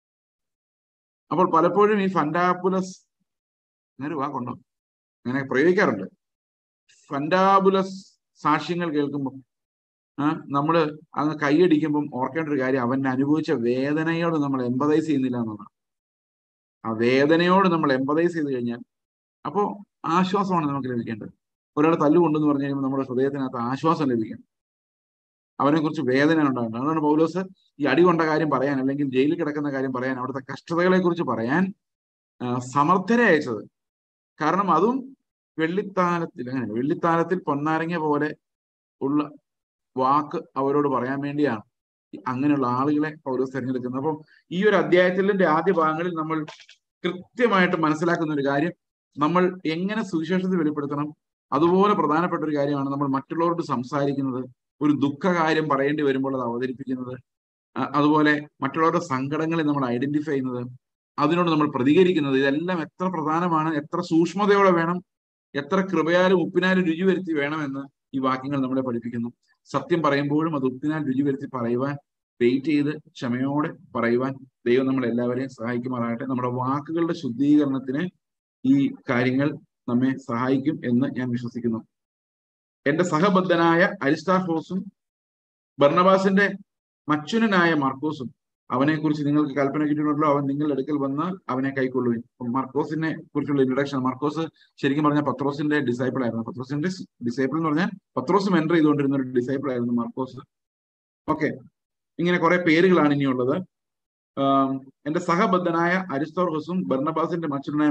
അപ്പോൾ പലപ്പോഴും ഈ ഫൻഡാബുലസ് അങ്ങനെ വാക്കുണ്ടോ അങ്ങനെ പ്രയോഗിക്കാറുണ്ട് ഫൻഡാബുലസ് സാക്ഷ്യങ്ങൾ കേൾക്കുമ്പോൾ ആ നമ്മൾ അങ്ങ് കൈയടിക്കുമ്പം ഓർക്കേണ്ട ഒരു കാര്യം അവൻ അനുഭവിച്ച വേദനയോട് നമ്മൾ എമ്പതൈസ് ചെയ്യുന്നില്ല എന്നുള്ളതാണ് ആ വേദനയോട് നമ്മൾ എമ്പതൈസ് ചെയ്ത് കഴിഞ്ഞാൽ അപ്പോൾ ആശ്വാസമാണ് നമുക്ക് ലഭിക്കേണ്ടത് ഒരാൾ തല്ലുകൊണ്ടെന്ന് പറഞ്ഞു കഴിയുമ്പോൾ നമ്മുടെ ഹൃദയത്തിനകത്ത് ആശ്വാസം ലഭിക്കണം അവനെ കുറിച്ച് വേദന ഉണ്ടാകുന്നത് അതുകൊണ്ട് പൗലോസ് ഈ അടി കൊണ്ട കാര്യം പറയാൻ അല്ലെങ്കിൽ ജയിലിൽ കിടക്കുന്ന കാര്യം പറയാൻ അവിടുത്തെ കഷ്ടതകളെ കുറിച്ച് പറയാൻ ആ, സമർത്ഥരെ അയച്ചത് കാരണം അതും വെള്ളിത്താനത്തിൽ അങ്ങനെ വെള്ളിത്താനത്തിൽ പൊന്നാരങ്ങ പോലെ ഉള്ള വാക്ക് അവരോട് പറയാൻ വേണ്ടിയാണ് ഈ അങ്ങനെയുള്ള ആളുകളെ പൗലോസ് തിരഞ്ഞെടുക്കുന്നത് അപ്പം ഈ ഒരു അധ്യായത്തിന്റെ ആദ്യ ഭാഗങ്ങളിൽ നമ്മൾ കൃത്യമായിട്ട് മനസ്സിലാക്കുന്ന ഒരു കാര്യം നമ്മൾ എങ്ങനെ സുവിശേഷത്തെ വെളിപ്പെടുത്തണം അതുപോലെ പ്രധാനപ്പെട്ട ഒരു കാര്യമാണ് നമ്മൾ മറ്റുള്ളവരോട് സംസാരിക്കുന്നത് ഒരു ദുഃഖകാര്യം പറയേണ്ടി വരുമ്പോൾ അത് അവതരിപ്പിക്കുന്നത് അ- അതുപോലെ മറ്റുള്ളവരുടെ സങ്കടങ്ങളെ നമ്മൾ ഐഡന്റിഫൈ ചെയ്യുന്നത് അതിനോട് നമ്മൾ പ്രതികരിക്കുന്നത് ഇതെല്ലാം എത്ര പ്രധാനമാണ് എത്ര സൂക്ഷ്മതയോടെ വേണം എത്ര കൃപയാലും ഉപ്പിനാലും രുചി വരുത്തി വേണമെന്ന് ഈ വാക്യങ്ങൾ നമ്മളെ പഠിപ്പിക്കുന്നു സത്യം പറയുമ്പോഴും അത് ഉപ്പിനാൽ രുചി വരുത്തി പറയുവാൻ വെയിറ്റ് ചെയ്ത് ക്ഷമയോടെ പറയുവാൻ ദൈവം നമ്മൾ എല്ലാവരെയും സഹായിക്കുമാറാകട്ടെ നമ്മുടെ വാക്കുകളുടെ ശുദ്ധീകരണത്തിന് ഈ കാര്യങ്ങൾ നമ്മെ സഹായിക്കും എന്ന് ഞാൻ വിശ്വസിക്കുന്നു എന്റെ സഹബദ്ധനായ അരിസ്റ്റാഫോസും ബർണബാസിന്റെ മച്ചുനനായ മാർക്കോസും അവനെക്കുറിച്ച് നിങ്ങൾക്ക് കൽപ്പന കിട്ടിയിട്ടുണ്ടല്ലോ അവൻ നിങ്ങളുടെ അടുക്കൽ വന്നാൽ അവനെ കൈക്കൊള്ളുവിൻ അപ്പം മാർക്കോസിനെ കുറിച്ചുള്ള ഇൻട്രഡക്ഷൻ മാർക്കോസ് ശരിക്കും പറഞ്ഞാൽ പത്രോസിന്റെ ഡിസൈപ്പിൾ ആയിരുന്നു പത്രോസിന്റെ ഡിസൈപ്പിൾ എന്ന് പറഞ്ഞാൽ പത്രോസും എൻ്റർ ചെയ്തുകൊണ്ടിരുന്ന ഒരു ഡിസൈപ്പിൾ ആയിരുന്നു മാർക്കോസ് ഓക്കെ ഇങ്ങനെ കുറെ പേരുകളാണ് ഇനിയുള്ളത് ആം, എന്റെ സഹബദ്ധനായ അരിസ്തോർഹസും ബർണബാസിന്റെ മച്ചുനായ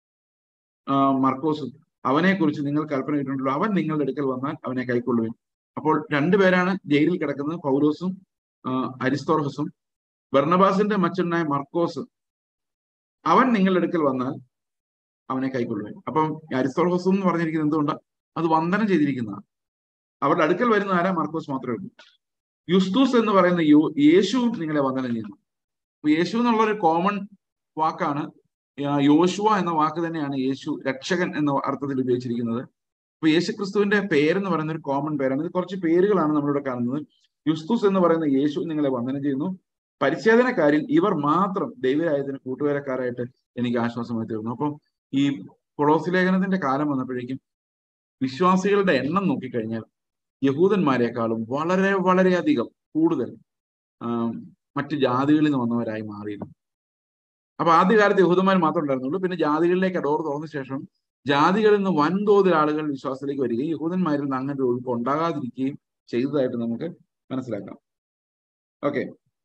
മാർക്കോസും അവനെ കുറിച്ച് നിങ്ങൾ കൽപ്പന കിട്ടുന്നുണ്ടല്ലോ അവൻ നിങ്ങളുടെ അടുക്കൽ വന്നാൽ അവനെ കൈക്കൊള്ളുവിൻ അപ്പോൾ രണ്ടുപേരാണ് ജയിലിൽ കിടക്കുന്നത് പൗലോസും ആ, അരിസ്തോർഹസും ബർണബാസിന്റെ മച്ചനായ മർക്കോസ് അവൻ നിങ്ങളുടെ അടുക്കൽ വന്നാൽ അവനെ കൈക്കൊള്ളുവിൻ അപ്പം ഈ അരിസ്തോർഹസും എന്ന് പറഞ്ഞിരിക്കുന്നത് എന്തുകൊണ്ടാണ് അത് വന്ദനം ചെയ്തിരിക്കുന്നതാണ് അവരുടെ അടുക്കൽ വരുന്ന ആരാ മർക്കോസ് മാത്രമേ ഉള്ളൂ യുസ്തൂസ് എന്ന് പറയുന്ന യോ യേശുവും നിങ്ങളെ വന്ദനം ചെയ്യുന്നു അപ്പൊ യേശു എന്നുള്ള ഒരു കോമൺ വാക്കാണ് ആ, യോശുവ എന്ന വാക്ക് തന്നെയാണ് യേശു രക്ഷകൻ എന്ന അർത്ഥത്തിൽ ഉപയോഗിച്ചിരിക്കുന്നത് അപ്പൊ യേശു ക്രിസ്തുവിന്റെ പേരെന്ന് പറയുന്ന ഒരു കോമൺ പേരാണ് ഇത് കുറച്ച് പേരുകളാണ് നമ്മളിവിടെ കാണുന്നത് യുസ്തുസ് എന്ന് പറയുന്ന യേശു നിങ്ങളെ വന്ദനം ചെയ്യുന്നു പരിച്ഛേദനക്കാരിൽ ഇവർ മാത്രം ദൈവരായതിന് കൂട്ടുകാരക്കാരായിട്ട് എനിക്ക് ആശ്വാസമായി തീർന്നു അപ്പം ഈ കൊളോസ് ലേഖനത്തിന്റെ കാലം വന്നപ്പോഴേക്കും വിശ്വാസികളുടെ എണ്ണം നോക്കിക്കഴിഞ്ഞാൽ യഹൂദന്മാരെക്കാളും വളരെ വളരെയധികം കൂടുതൽ ആം, മറ്റ് ജാതികളിൽ നിന്ന് വന്നവരായി മാറിയിരുന്നു അപ്പൊ ആദ്യകാലത്ത് യഹൂദന്മാർ മാത്രമേ ഉണ്ടായിരുന്നുള്ളൂ പിന്നെ ജാതികളിലേക്ക് ഡോർ തുറന്ന ശേഷം ജാതികളിൽ നിന്ന് വൻതോതിൽ ആളുകൾ വിശ്വാസത്തിലേക്ക് വരികയും യഹൂദന്മാരിൽ നിന്ന് അങ്ങനെ ഒരു ഒഴുക്ക് ഉണ്ടാകാതിരിക്കുകയും ചെയ്തതായിട്ട് നമുക്ക് മനസ്സിലാക്കാം ഓക്കെ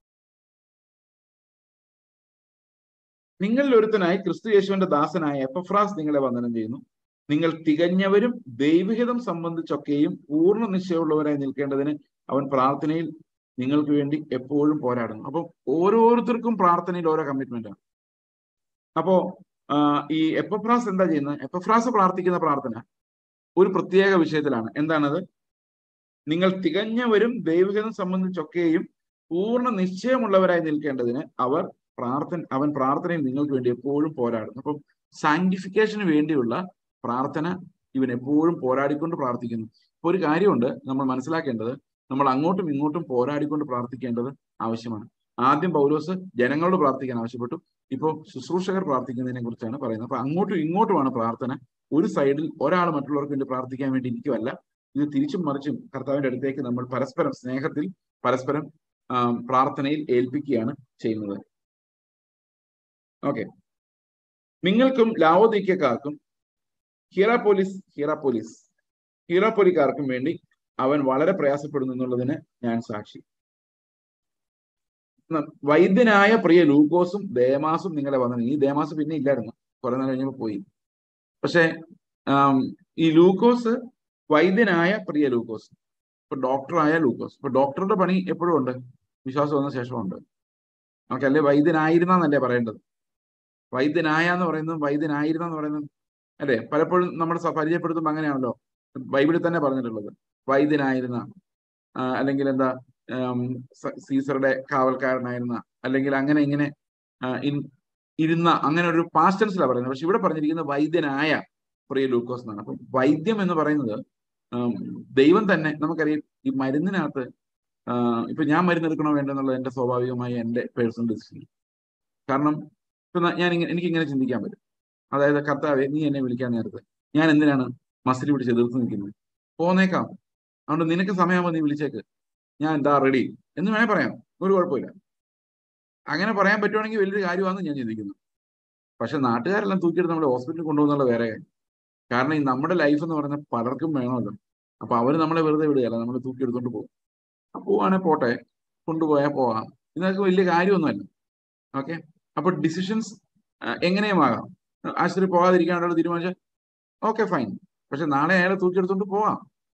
നിങ്ങളിൽ ഒരുത്തനായി ക്രിസ്തു യേശുവിന്റെ ദാസനായ എപ്പഫ്രാസ് നിങ്ങളെ വന്ദനം ചെയ്യുന്നു നിങ്ങൾ തികഞ്ഞവരും ദൈവഹിതം സംബന്ധിച്ചൊക്കെയും പൂർണ്ണ നിശ്ചയമുള്ളവരായി നിൽക്കേണ്ടതിന് അവൻ പ്രാർത്ഥനയിൽ നിങ്ങൾക്ക് വേണ്ടി എപ്പോഴും പോരാടുന്നു അപ്പം ഓരോരുത്തർക്കും പ്രാർത്ഥനയിൽ ഓരോ കമ്മിറ്റ്മെന്റ് ആണ് അപ്പോ ആ, ഈ എപ്പഫ്രാസ് എന്താ ചെയ്യുന്നത് എപ്പഫ്രാസ് പ്രാർത്ഥിക്കുന്ന പ്രാർത്ഥന ഒരു പ്രത്യേക വിഷയത്തിലാണ് എന്താണത് നിങ്ങൾ തികഞ്ഞവരും ദൈവഹിതം സംബന്ധിച്ചൊക്കെയും പൂർണ്ണ നിശ്ചയമുള്ളവരായി നിൽക്കേണ്ടതിന് അവർ പ്രാർത്ഥന അവൻ പ്രാർത്ഥനയിൽ നിങ്ങൾക്ക് വേണ്ടി എപ്പോഴും പോരാടുന്നു അപ്പം സാങ്ക്ടിഫിക്കേഷന് വേണ്ടിയുള്ള പ്രാർത്ഥന ഇവൻ എപ്പോഴും പോരാടിക്കൊണ്ട് പ്രാർത്ഥിക്കുന്നു ഇപ്പൊ ഒരു കാര്യമുണ്ട് നമ്മൾ മനസ്സിലാക്കേണ്ടത് നമ്മൾ അങ്ങോട്ടും ഇങ്ങോട്ടും പോരാടിക്കൊണ്ട് പ്രാർത്ഥിക്കേണ്ടത് ആവശ്യമാണ് ആദ്യം പൗലോസ് ജനങ്ങളോട് പ്രാർത്ഥിക്കാൻ ആവശ്യപ്പെട്ടു ഇപ്പോൾ ശുശ്രൂഷകർ പ്രാർത്ഥിക്കുന്നതിനെ കുറിച്ചാണ് പറയുന്നത് അപ്പൊ അങ്ങോട്ടും ഇങ്ങോട്ടുമാണ് പ്രാർത്ഥന ഒരു സൈഡിൽ ഒരാൾ മറ്റുള്ളവർക്ക് വേണ്ടി പ്രാർത്ഥിക്കാൻ വേണ്ടി ഇരിക്കുമല്ല ഇത് തിരിച്ചും മറിച്ചും കർത്താവിന്റെ അടുത്തേക്ക് നമ്മൾ പരസ്പരം സ്നേഹത്തിൽ പരസ്പരം ആം, പ്രാർത്ഥനയിൽ ഏൽപ്പിക്കുകയാണ് ചെയ്യുന്നത് ഓക്കെ നിങ്ങൾക്കും ലാവോദിക്കക്കാർക്കും ഹീറാപോലിസ് ഹീറാപോലിസ് ഹീറാപോലിക്കാർക്കും വേണ്ടി അവൻ വളരെ പ്രയാസപ്പെടുന്നു എന്നുള്ളതിന് ഞാൻ സാക്ഷി ന- വൈദ്യനായ പ്രിയ ലൂക്കോസും ദേമാസും നിങ്ങളെ വന്നു ഈ ദേമാസ് പിന്നെ ഇല്ലായിരുന്നു കുറെ നാൾ കഴിഞ്ഞപ്പോൾ പോയി പക്ഷെ ആം, ഈ ലൂക്കോസ് വൈദ്യനായ പ്രിയ ലൂക്കോസ് ഇപ്പൊ ഡോക്ടറായ ലൂക്കോസ് ഇപ്പൊ ഡോക്ടറുടെ പണി എപ്പോഴും ഉണ്ട് വിശ്വാസം വന്ന ശേഷമുണ്ട് നമുക്ക് അല്ലെ വൈദ്യനായിരുന്നല്ലേ പറയേണ്ടത് വൈദ്യനായ എന്ന് പറയുന്നത് വൈദ്യനായിരുന്ന എന്ന് പറയുന്നത് അല്ലെ പലപ്പോഴും നമ്മൾ സ- പരിചയപ്പെടുത്തുമ്പോൾ അങ്ങനെയാണല്ലോ ബൈബിളിൽ തന്നെ പറഞ്ഞിട്ടുള്ളത് വൈദ്യനായിരുന്ന ആ, അല്ലെങ്കിൽ എന്താ ആം, സ- സീസറുടെ കാവൽക്കാരനായിരുന്ന അല്ലെങ്കിൽ അങ്ങനെ ഇങ്ങനെ ആ, ഇൻ- ഇരുന്ന അങ്ങനെ ഒരു പാസ്റ്റൻസിലാണ് പറയുന്നത് പക്ഷെ ഇവിടെ പറഞ്ഞിരിക്കുന്നത് വൈദ്യനായ പ്രിയ ലൂക്കോസ് എന്നാണ് അപ്പം വൈദ്യം എന്ന് പറയുന്നത് ആം, ദൈവം തന്നെ നമുക്കറിയാം ഈ മരുന്നിനകത്ത് ആ, ഇപ്പൊ ഞാൻ മരുന്ന് എടുക്കണോ വേണ്ടോ എന്നുള്ളത് എന്റെ സ്വാഭാവികമായി എന്റെ പേഴ്സണൽ ഡിസിഷൻ കാരണം ഇപ്പൊ ന- ഞാൻ ഇങ്ങനെ എനിക്ക് ഇങ്ങനെ ചിന്തിക്കാൻ പറ്റും അതായത് കർത്താവെ നീ എന്നെ വിളിക്കാൻ നേരത്ത് ഞാൻ എന്തിനാണ് മസിൽ പിടിച്ച് എതിർത്ത് നിൽക്കുന്നത് പോന്നേക്കാം അതുകൊണ്ട് നിനക്ക് സമയമാകുമ്പോൾ നീ വിളിച്ചേക്ക് ഞാൻ എന്താ റെഡി എന്ന് വേണേ പറയാം ഒരു കുഴപ്പമില്ല അങ്ങനെ പറയാൻ പറ്റുവാണെങ്കിൽ വലിയൊരു കാര്യമാണെന്ന് ഞാൻ ചിന്തിക്കുന്നു പക്ഷെ നാട്ടുകാരെല്ലാം തൂക്കിയെടുത്ത് നമ്മുടെ ഹോസ്പിറ്റലിൽ കൊണ്ടുപോകുന്നുള്ള വേറെ കാര്യം കാരണം ഈ നമ്മുടെ ലൈഫ് എന്ന് പറയുന്നത് പലർക്കും വേണമല്ലോ അപ്പൊ അവര് നമ്മളെ വെറുതെ വിടുകയല്ല നമ്മൾ തൂക്കിയെടുത്തോണ്ട് പോകും അപ്പൊ പോവാണെ പോട്ടെ കൊണ്ടുപോയാൽ പോവാം ഇതൊക്കെ വലിയ കാര്യമൊന്നുമല്ല ഓക്കെ അപ്പൊ ഡിസിഷൻസ് എങ്ങനെയുമാകാം ആശുപത്രി പോകാതിരിക്കാനുള്ള തീരുമാനിച്ചാൽ ഓക്കെ ഫൈൻ പക്ഷെ നാളെ അയാളെ തൂക്കിയെടുത്തോണ്ട് പോവാം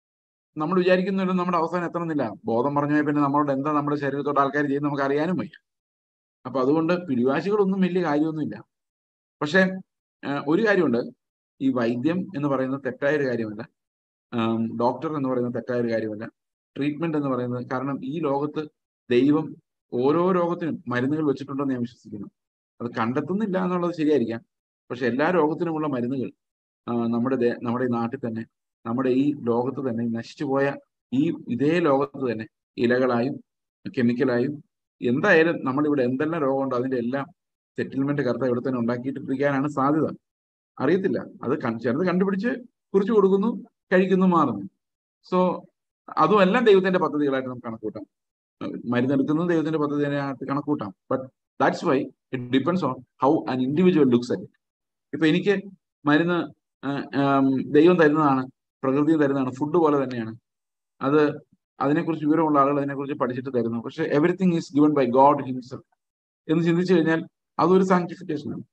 നമ്മൾ വിചാരിക്കുന്നുണ്ട് നമ്മുടെ അവസാനം എത്തണമെന്നില്ല ബോധം പറഞ്ഞു പോയാൽ പിന്നെ നമ്മളോട് എന്താ നമ്മുടെ ശരീരത്തോട് ആൾക്കാർ ചെയ്യുന്നത് നമുക്ക് അറിയാനും വയ്യ അപ്പൊ അതുകൊണ്ട് പിടിവാശികളൊന്നും വലിയ കാര്യമൊന്നുമില്ല പക്ഷെ ആ, ഒരു കാര്യമുണ്ട് ഈ വൈദ്യം എന്ന് പറയുന്നത് തെറ്റായ ഒരു കാര്യമല്ല ആം, ഡോക്ടർ എന്ന് പറയുന്നത് തെറ്റായ ഒരു കാര്യമല്ല ട്രീറ്റ്മെന്റ് എന്ന് പറയുന്നത് കാരണം ഈ ലോകത്ത് ദൈവം ഓരോ രോഗത്തിനും മരുന്നുകൾ വെച്ചിട്ടുണ്ടെന്ന് ഞാൻ വിശ്വസിക്കുന്നു അത് കണ്ടെത്തുന്നില്ല എന്നുള്ളത് ശരിയായിരിക്കാം പക്ഷെ എല്ലാ രോഗത്തിനുമുള്ള മരുന്നുകൾ ആ, നമ്മുടെ ദേ- നമ്മുടെ ഈ നാട്ടിൽ തന്നെ നമ്മുടെ ഈ ലോകത്ത് തന്നെ ഈ നശിച്ചുപോയ ഈ ഇതേ ലോകത്ത് തന്നെ ഇലകളായും കെമിക്കലായും എന്തായാലും നമ്മളിവിടെ എന്തെല്ലാം രോഗമുണ്ടോ അതിന്റെ എല്ലാം സെറ്റിൽമെന്റ് കർത്ത ഇവിടെ തന്നെ ഉണ്ടാക്കിയിട്ടിരിക്കാനാണ് സാധ്യത അറിയത്തില്ല അത് കൺ- ചിലത് കണ്ടുപിടിച്ച് കുറിച്ച് കൊടുക്കുന്നു കഴിക്കുന്നു മാറുന്നു സോ അതും എല്ലാം ദൈവത്തിന്റെ പദ്ധതികളായിട്ട് നമുക്ക് കണക്കൂട്ടാം ഏഹ് മരുന്നെടുക്കുന്നത് ദൈവത്തിന്റെ പദ്ധതിയായിട്ട് കണക്കൂട്ടാം but that's why it depends on how an individual looks at ഇപ്പൊ എനിക്ക് മരുന്ന് ആഹ് ആം, ദൈവം തരുന്നതാണ് പ്രകൃതിയും തരുന്നതാണ് ഫുഡ് പോലെ തന്നെയാണ് അത് അതിനെക്കുറിച്ച് വിവരമുള്ള ആളുകൾ അതിനെക്കുറിച്ച് പഠിച്ചിട്ട് തരുന്നു പക്ഷെ everything is given by God himself എന്ന് ചിന്തിച്ചു കഴിഞ്ഞാൽ അതൊരു സാങ്ക്ടിഫിക്കേഷൻ ആണ്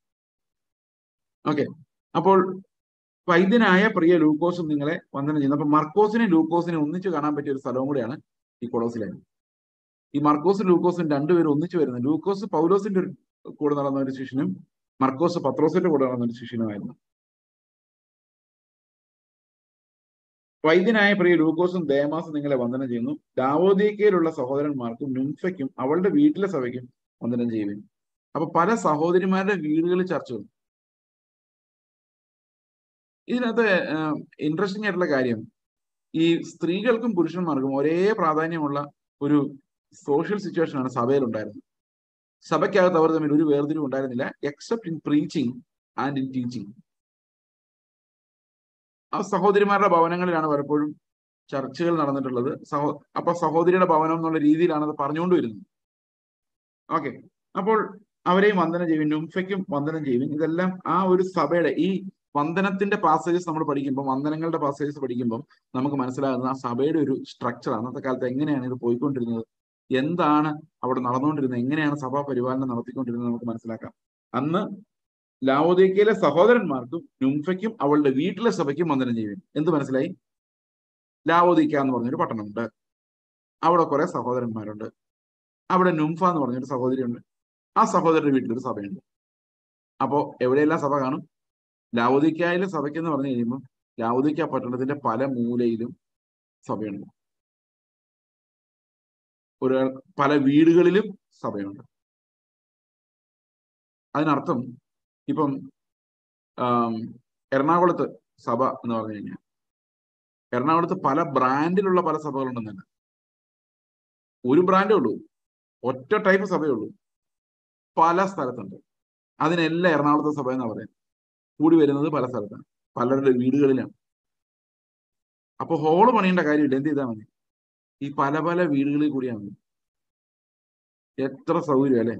ഓക്കെ അപ്പോൾ വൈദ്യനായ പ്രിയ ലൂക്കോസും നിങ്ങളെ വന്ദനം ചെയ്യുന്നു അപ്പൊ മർക്കോസിനെ ലൂക്കോസിനെ ഒന്നിച്ച് കാണാൻ പറ്റിയ ഒരു സ്ഥലവും കൂടിയാണ് ഈ കൊളോസിലായി ഈ മർക്കോസും ലൂക്കോസും രണ്ടുപേരും ഒന്നിച്ചു വരുന്നത് ലൂക്കോസ് പൗലോസിന്റെ ഒരു കൂടെ നടന്ന ഒരു ശിഷ്യനും മർക്കോസ് പത്രോസിന്റെ കൂടെ നടന്ന ഒരു ശിഷ്യനുമായിരുന്നു വൈദ്യനായ പ്രിയ ലൂക്കോസും ദേമാസും നിങ്ങളെ വന്ദനം ചെയ്യുന്നു ദാവോദിക്കയിലുള്ള സഹോദരന്മാർക്കും നുംഫയ്ക്കും അവളുടെ വീട്ടിലെ സഭയ്ക്കും വന്ദനം ചെയ്യുവിൻ അപ്പൊ പല സഹോദരിമാരുടെ വീടുകളിൽ ചർച്ചകൾ ഇതിനകത്ത് ഇൻട്രസ്റ്റിംഗ് ആയിട്ടുള്ള കാര്യം ഈ സ്ത്രീകൾക്കും പുരുഷന്മാർക്കും ഒരേ പ്രാധാന്യമുള്ള ഒരു സോഷ്യൽ സിറ്റുവേഷൻ ആണ് സഭയിൽ ഉണ്ടായിരുന്നത് സഭയ്ക്കകത്ത് അവർ തമ്മിൽ ഒരു വേർതിരിവ് ഉണ്ടായിരുന്നില്ല except in preaching and in teaching ആ സഹോദരിമാരുടെ ഭവനങ്ങളിലാണ് പലപ്പോഴും ചർച്ചകൾ നടന്നിട്ടുള്ളത് സഹോ അപ്പൊ സഹോദരിയുടെ ഭവനം എന്നുള്ള രീതിയിലാണ് അത് പറഞ്ഞുകൊണ്ട് വരുന്നത് ഓക്കെ അപ്പോൾ അവരെയും വന്ദനം ചെയ്യുവിൻ നുംഫയ്ക്കും വന്ദനം ചെയ്യുവിൻ ഇതെല്ലാം ആ ഒരു സഭയുടെ ഈ വന്ദനത്തിന്റെ പാസേജസ് നമ്മൾ പഠിക്കുമ്പോൾ വന്ദനങ്ങളുടെ പാസേജസ് പഠിക്കുമ്പോൾ നമുക്ക് മനസ്സിലാകുന്നത് ആ സഭയുടെ ഒരു സ്ട്രക്ചർ അന്നത്തെ കാലത്ത് എങ്ങനെയാണ് ഇത് പോയിക്കൊണ്ടിരുന്നത് എന്താണ് അവിടെ നടന്നുകൊണ്ടിരുന്നത് എങ്ങനെയാണ് സഭാ പരിപാലനം നടത്തിക്കൊണ്ടിരുന്നത് നമുക്ക് മനസ്സിലാക്കാം അന്ന് ലാവോദേക്കയിലെ സഹോദരന്മാർക്കും നുംഫയ്ക്കും അവളുടെ വീട്ടിലെ സഭയ്ക്കും വന്ദനം ചെയ്യുവിൻ എന്ത് മനസ്സിലായി ലാവോദിക്ക എന്ന് പറഞ്ഞൊരു പട്ടണമുണ്ട് അവിടെ കുറെ സഹോദരന്മാരുണ്ട് അവിടെ നുംഫ എന്ന് പറഞ്ഞൊരു സഹോദരിയുണ്ട് ആ സഹോദരന്റെ വീട്ടിലൊരു സഭയുണ്ട് അപ്പോ എവിടെയെല്ലാം സഭ കാണും ലാവുദിക്കായിലെ സഭയ്ക്ക് എന്ന് പറഞ്ഞു കഴിയുമ്പോൾ ലാവുദിക്ക പട്ടണത്തിന്റെ പല മൂലയിലും സഭയുണ്ട് ഒരു പല വീടുകളിലും സഭയുണ്ട് അതിനർത്ഥം ഇപ്പം ആം, എറണാകുളത്ത് സഭ എന്ന് പറഞ്ഞു കഴിഞ്ഞാൽ എറണാകുളത്ത് പല ബ്രാൻഡിലുള്ള പല സഭകളുണ്ടെന്നല്ല ഒരു ബ്രാൻഡേ ഉള്ളൂ ഒറ്റ ടൈപ്പ് സഭയേ ഉള്ളൂ പല സ്ഥലത്തുണ്ട് അതിനെല്ലാം എറണാകുളത്തെ സഭ എന്നാ പറയുന്നത് കൂടി വരുന്നത് പല സ്ഥലത്താണ് പലരുടെ വീടുകളിലാണ് അപ്പൊ ഹോള് പണിയേണ്ട കാര്യമില്ല എന്ത് ചെയ്താൽ മതി ഈ പല പല വീടുകളിൽ കൂടിയാണ് മതി എത്ര സൗകര്യം അല്ലേ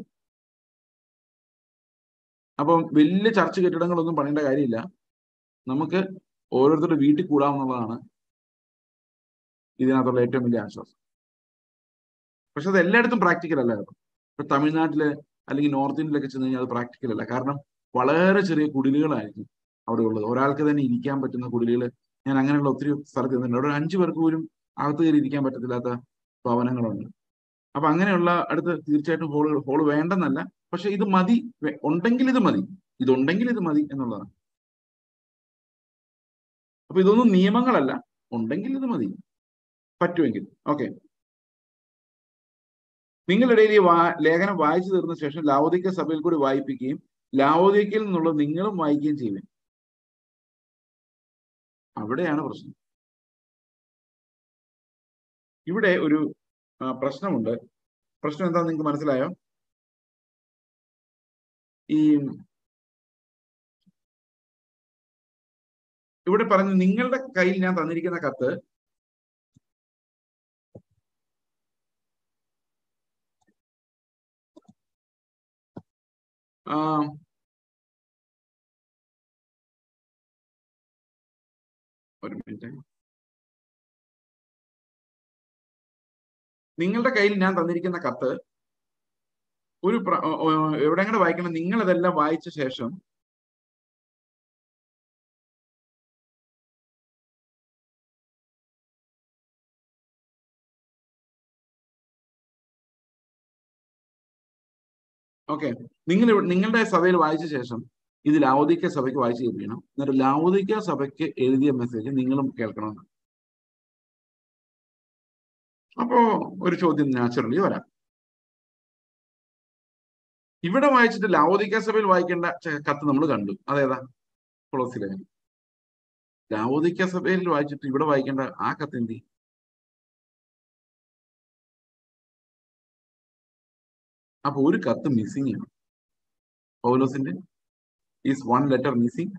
അപ്പം വലിയ ചർച്ച് കെട്ടിടങ്ങളൊന്നും പണിയേണ്ട കാര്യമില്ല നമുക്ക് ഓരോരുത്തരുടെ വീട്ടിൽ കൂടാമെന്നുള്ളതാണ് ഇതിനകത്തുള്ള ഏറ്റവും വലിയ ആശ്വാസം പക്ഷെ അത് എല്ലായിടത്തും പ്രാക്ടിക്കൽ അല്ല കേട്ടോ ഇപ്പൊ തമിഴ്നാട്ടില് അല്ലെങ്കിൽ നോർത്ത് ഇന്ത്യയിലൊക്കെ ചെന്ന് കഴിഞ്ഞാൽ അത് പ്രാക്ടിക്കൽ അല്ല കാരണം വളരെ ചെറിയ കുടിലുകളായിരിക്കും അവിടെ ഉള്ളത് ഒരാൾക്ക് തന്നെ ഇരിക്കാൻ പറ്റുന്ന കുടിലുകൾ ഞാൻ അങ്ങനെയുള്ള ഒത്തിരി സ്ഥലത്ത് ചെന്നിട്ടുണ്ട് അവിടെ അഞ്ചു പേർക്ക് പോലും അകത്ത് കയറി ഇരിക്കാൻ പറ്റത്തില്ലാത്ത ഭവനങ്ങളുണ്ട് അപ്പൊ അങ്ങനെയുള്ള അടുത്ത് തീർച്ചയായിട്ടും ഹോള് ഹോള് വേണ്ടെന്നല്ല പക്ഷെ ഇത് മതി വെ- ഉണ്ടെങ്കിൽ ഇത് മതി ഇതുണ്ടെങ്കിൽ ഇത് മതി എന്നുള്ളതാണ് അപ്പൊ ഇതൊന്നും നിയമങ്ങളല്ല ഉണ്ടെങ്കിൽ ഇത് മതി പറ്റുമെങ്കിൽ ഓക്കെ നിങ്ങളിടയിൽ ഈ വാ ലേഖനം വായിച്ചു തീർന്ന ശേഷം ലാവോദിക്ക സഭയിൽ കൂടി വായിപ്പിക്കുകയും ലാവോദിക്കയിൽ നിന്നുള്ള നിങ്ങളും വായിക്കുകയും ചെയ്യുവൻ അവിടെയാണ് പ്രശ്നം ഇവിടെ ഒരു ആ, പ്രശ്നമുണ്ട് പ്രശ്നം എന്താ നിങ്ങൾക്ക് മനസ്സിലായോ ഈ ഇവിടെ പറഞ്ഞു നിങ്ങളുടെ കയ്യിൽ ഞാൻ തന്നിരിക്കുന്ന കത്ത് ആ ഒരു മിനിറ്റ് നിങ്ങളുടെ കയ്യിൽ ഞാൻ തന്നിരിക്കുന്ന കത്ത് ഒരു പ്ര- ഓ- ഓ- എവിടെങ്ങനെ വായിക്കണം നിങ്ങൾ ഇതെല്ലാം വായിച്ച ശേഷം ഓക്കെ നിങ്ങൾ ഇവിടെ- നിങ്ങളുടെ സഭയിൽ വായിച്ച ശേഷം ഇത് ലാവോദിക്ക സഭയ്ക്ക് വായിച്ചു കേൾപ്പിക്കണം എന്നിട്ട് ലാവോദിക്ക സഭയ്ക്ക് എഴുതിയ മെസ്സേജ് നിങ്ങളും കേൾക്കണം അപ്പോ ഒരു ചോദ്യം നാച്ചുറലി വരാം ഇവിടെ വായിച്ചിട്ട് ലാവോദിക്ക സഭയിൽ വായിക്കേണ്ട ചെ- കത്ത് നമ്മൾ കണ്ടു അതേതാ കൊളോസിലെ ലാവോദിക്ക സഭയിൽ വായിച്ചിട്ട് ഇവിടെ വായിക്കേണ്ട ആ കത്ത് എന്തി അപ്പൊ ഒരു കത്ത് മിസ്സിംഗ് ആണ് പൗലോസിന്റെ ഈസ് വൺ ലെറ്റർ മിസ്സിംഗ്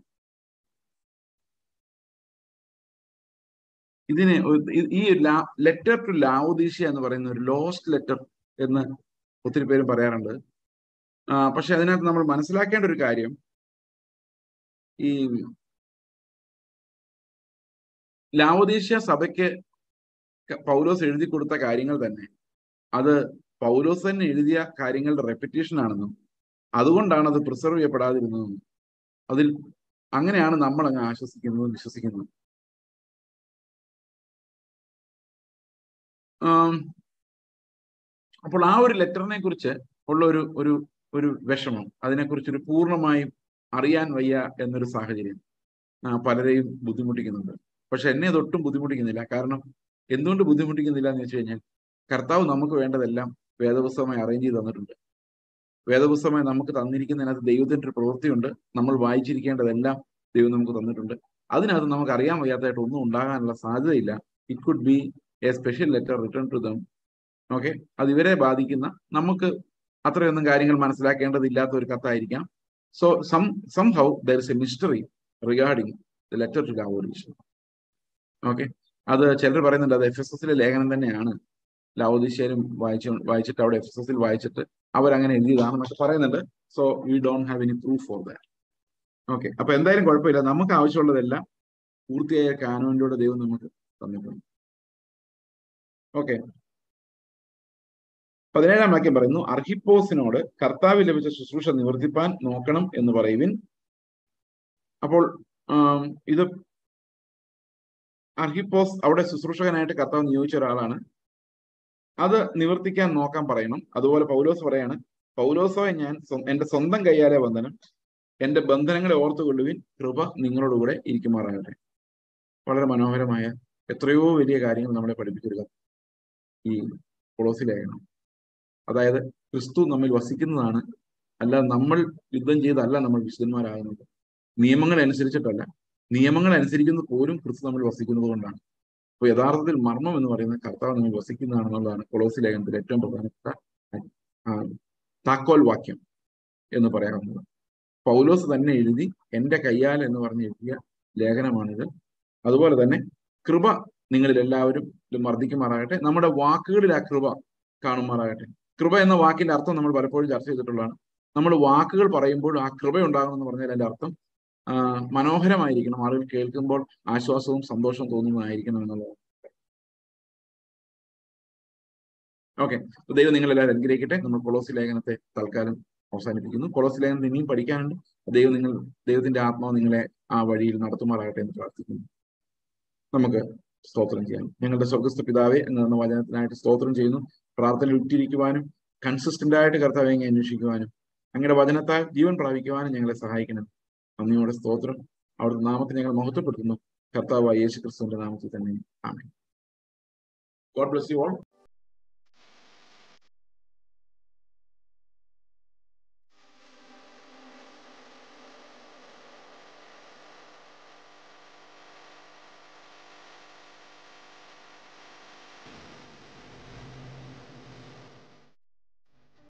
ഇതിനെ ഒരു- ഈ- ഈ ലെറ്റർ ടു ലാവുദീഷ്യ എന്ന് പറയുന്ന ഒരു ലോസ്റ്റ് ലെറ്റർ എന്ന് ഒത്തിരി പേരും പറയാറുണ്ട് ആ, പക്ഷെ അതിനകത്ത് നമ്മൾ മനസ്സിലാക്കേണ്ട ഒരു കാര്യം ഈ ലാവുദീഷ്യ സഭയ്ക്ക് ക- പൗലോസ് എഴുതി കൊടുത്ത കാര്യങ്ങൾ തന്നെ അത് പൗലോസ് തന്നെ എഴുതിയ കാര്യങ്ങളുടെ റെപ്പിറ്റേഷൻ ആണെന്നും അതുകൊണ്ടാണ് അത് പ്രിസർവ് ചെയ്യപ്പെടാതിരുന്നതെന്നും അതിൽ അങ്ങനെയാണ് നമ്മൾ അങ്ങ് ആശ്വസിക്കുന്നതും വിശ്വസിക്കുന്നതും ആം, അപ്പോൾ ആ ഒരു ലെറ്ററിനെ കുറിച്ച് ഉള്ള ഒരു ഒരു ഒരു വിഷമം അതിനെക്കുറിച്ചൊരു പൂർണ്ണമായും അറിയാൻ വയ്യ എന്നൊരു സാഹചര്യം ആ, പലരെയും ബുദ്ധിമുട്ടിക്കുന്നുണ്ട് പക്ഷെ എന്നെ അതൊട്ടും ബുദ്ധിമുട്ടിക്കുന്നില്ല കാരണം എന്തുകൊണ്ട് ബുദ്ധിമുട്ടിക്കുന്നില്ല എന്ന് വെച്ച് കഴിഞ്ഞാൽ കർത്താവ് നമുക്ക് വേണ്ടതെല്ലാം വേദപുസ്തകമായി അറേഞ്ച് ചെയ്ത് തന്നിട്ടുണ്ട് വേദപുസ്തകമായി നമുക്ക് തന്നിരിക്കുന്നതിനകത്ത് ദൈവത്തിന്റെ ഒരു പ്രവൃത്തിയുണ്ട് നമ്മൾ വായിച്ചിരിക്കേണ്ടതെല്ലാം ദൈവം നമുക്ക് തന്നിട്ടുണ്ട് അതിനകത്ത് നമുക്ക് അറിയാൻ വയ്യാത്തതായിട്ട് ഒന്നും ഉണ്ടാകാനുള്ള സാധ്യതയില്ല it could be a special letter return to them okay അത് ഇവരെ ബാധിക്കുന്ന നമുക്ക് അത്രയൊന്നും കാര്യങ്ങൾ മനസ്സിലാക്കേണ്ടതില്ലാത്ത ഒരു കത്തായിരിക്കാം so some somehow there is a mystery regarding the letter to Laodicea okay അത് ചിലർ പറയുന്നുണ്ട് അത് എഫ് എസ് എസിലെ ലേഖനം തന്നെയാണ് ലാവോദീശ്യരും വായിച്ചു വായിച്ചിട്ട് അവിടെ എഫ് എസ് എസിൽ വായിച്ചിട്ട് അവരങ്ങനെ എഴുതിയതാണെന്നൊക്കെ പറയുന്നുണ്ട് so we don't have any proof for that okay അപ്പൊ എന്തായാലും കുഴപ്പമില്ല നമുക്ക് ആവശ്യമുള്ളതെല്ലാം പൂർത്തിയായ കാനോനിലൂടെ ദൈവം നമുക്ക് തന്നിട്ടുണ്ട് ഓക്കെ പതിനേഴാം വാക്യം പറയുന്നു അർഹിപ്പോസിനോട് കർത്താവ് ലഭിച്ച ശുശ്രൂഷ നിവർത്തിപ്പാൻ നോക്കണം എന്ന് പറയുവിൻ അപ്പോൾ ആം, ഇത് അർഹിപ്പോസ് അവിടെ ശുശ്രൂഷകനായിട്ട് കർത്താവ് നിയോഗിച്ച ഒരാളാണ് അത് നിവർത്തിക്കാൻ നോക്കാൻ പറയണം അതുപോലെ പൗലോസ് പറയാണ് പൗലോസോ ഞാൻ സ്വ- എന്റെ സ്വന്തം കൈയാലെ വന്ദനം എന്റെ ബന്ധനങ്ങളെ ഓർത്തുകൊള്ളുവിൻ കൃപ നിങ്ങളോടുകൂടെ ഇരിക്കുമാറാകട്ടെ വളരെ മനോഹരമായ എത്രയോ വലിയ കാര്യങ്ങൾ നമ്മളെ പഠിപ്പിച്ചൊരു കത്ത് ഈ കൊളോസി ലേഖനം അതായത് ക്രിസ്തു നമ്മിൽ വസിക്കുന്നതാണ് അല്ലാതെ നമ്മൾ യുദ്ധം ചെയ്തല്ല നമ്മൾ വിശുദ്ധന്മാരാകുന്നത് നിയമങ്ങൾ അനുസരിച്ചിട്ടല്ല നിയമങ്ങൾ അനുസരിക്കുന്നത് പോലും ക്രിസ്തു നമ്മൾ വസിക്കുന്നത് കൊണ്ടാണ് അപ്പൊ യഥാർത്ഥത്തിൽ മർമ്മം എന്ന് പറയുന്നത് കർത്താവ് നമ്മൾ വസിക്കുന്നതാണെന്നുള്ളതാണ് കൊളോസി ലേഖനത്തിലെ ഏറ്റവും പ്രധാനപ്പെട്ട ആ, താക്കോൽ വാക്യം എന്ന് പറയാവുന്നത് പൗലോസ് തന്നെ എഴുതി എന്റെ കയ്യാൽ എന്ന് പറഞ്ഞ് എഴുതിയ ലേഖനമാണിത് അതുപോലെ തന്നെ കൃപ നിങ്ങളിൽ എല്ലാവരും വർദ്ധിക്കുമാറാകട്ടെ നമ്മുടെ വാക്കുകളിൽ ആ കൃപ കാണുമാറാകട്ടെ കൃപ എന്ന വാക്കിന്റെ അർത്ഥം നമ്മൾ പലപ്പോഴും ചർച്ച ചെയ്തിട്ടുള്ളതാണ് നമ്മൾ വാക്കുകൾ പറയുമ്പോൾ ആ കൃപ ഉണ്ടാകണമെന്ന് പറഞ്ഞാൽ അതിന്റെ അർത്ഥം ആ, മനോഹരമായിരിക്കണം ആളുകൾ കേൾക്കുമ്പോൾ ആശ്വാസവും സന്തോഷവും തോന്നുന്നതായിരിക്കണം എന്നുള്ളത് ഓക്കെ ദൈവം നിങ്ങളെല്ലാവരും അനുഗ്രഹിക്കട്ടെ നമ്മൾ കൊളോസി ലേഖനത്തെ തൽക്കാലം അവസാനിപ്പിക്കുന്നു കൊളോസി ലേഖനം ഇനിയും പഠിക്കാനുണ്ട് ദൈവം നിങ്ങൾ ദൈവത്തിന്റെ ആത്മാവ് നിങ്ങളെ ആ വഴിയിൽ നടത്തുമാറാകട്ടെ എന്ന് പ്രാർത്ഥിക്കുന്നു നമുക്ക് സ്തോത്രം ചെയ്യാം ഞങ്ങളുടെ സ്വർഗസ്ഥ പിതാവേ എന്ന വചനത്തിനായിട്ട് സ്തോത്രം ചെയ്യുന്നു പ്രാർത്ഥനയിൽ ഉറ്റിരിക്കുവാനും കൺസിസ്റ്റന്റ് ആയിട്ട് കർത്താവെ അങ്ങ് അന്വേഷിക്കുവാനും അങ്ങയുടെ വചനത്താൽ ജീവൻ പ്രാപിക്കുവാനും ഞങ്ങളെ സഹായിക്കണം നന്ദിയോടെ സ്തോത്രം അവിടുത്തെ നാമത്തെ ഞങ്ങൾ മഹത്വപ്പെടുത്തുന്നു കർത്താവായ യേശു ക്രിസ്തുവിന്റെ നാമത്തിൽ തന്നെ ആമേൻ ഗോഡ് ബ്ലസ് യു ഓൾ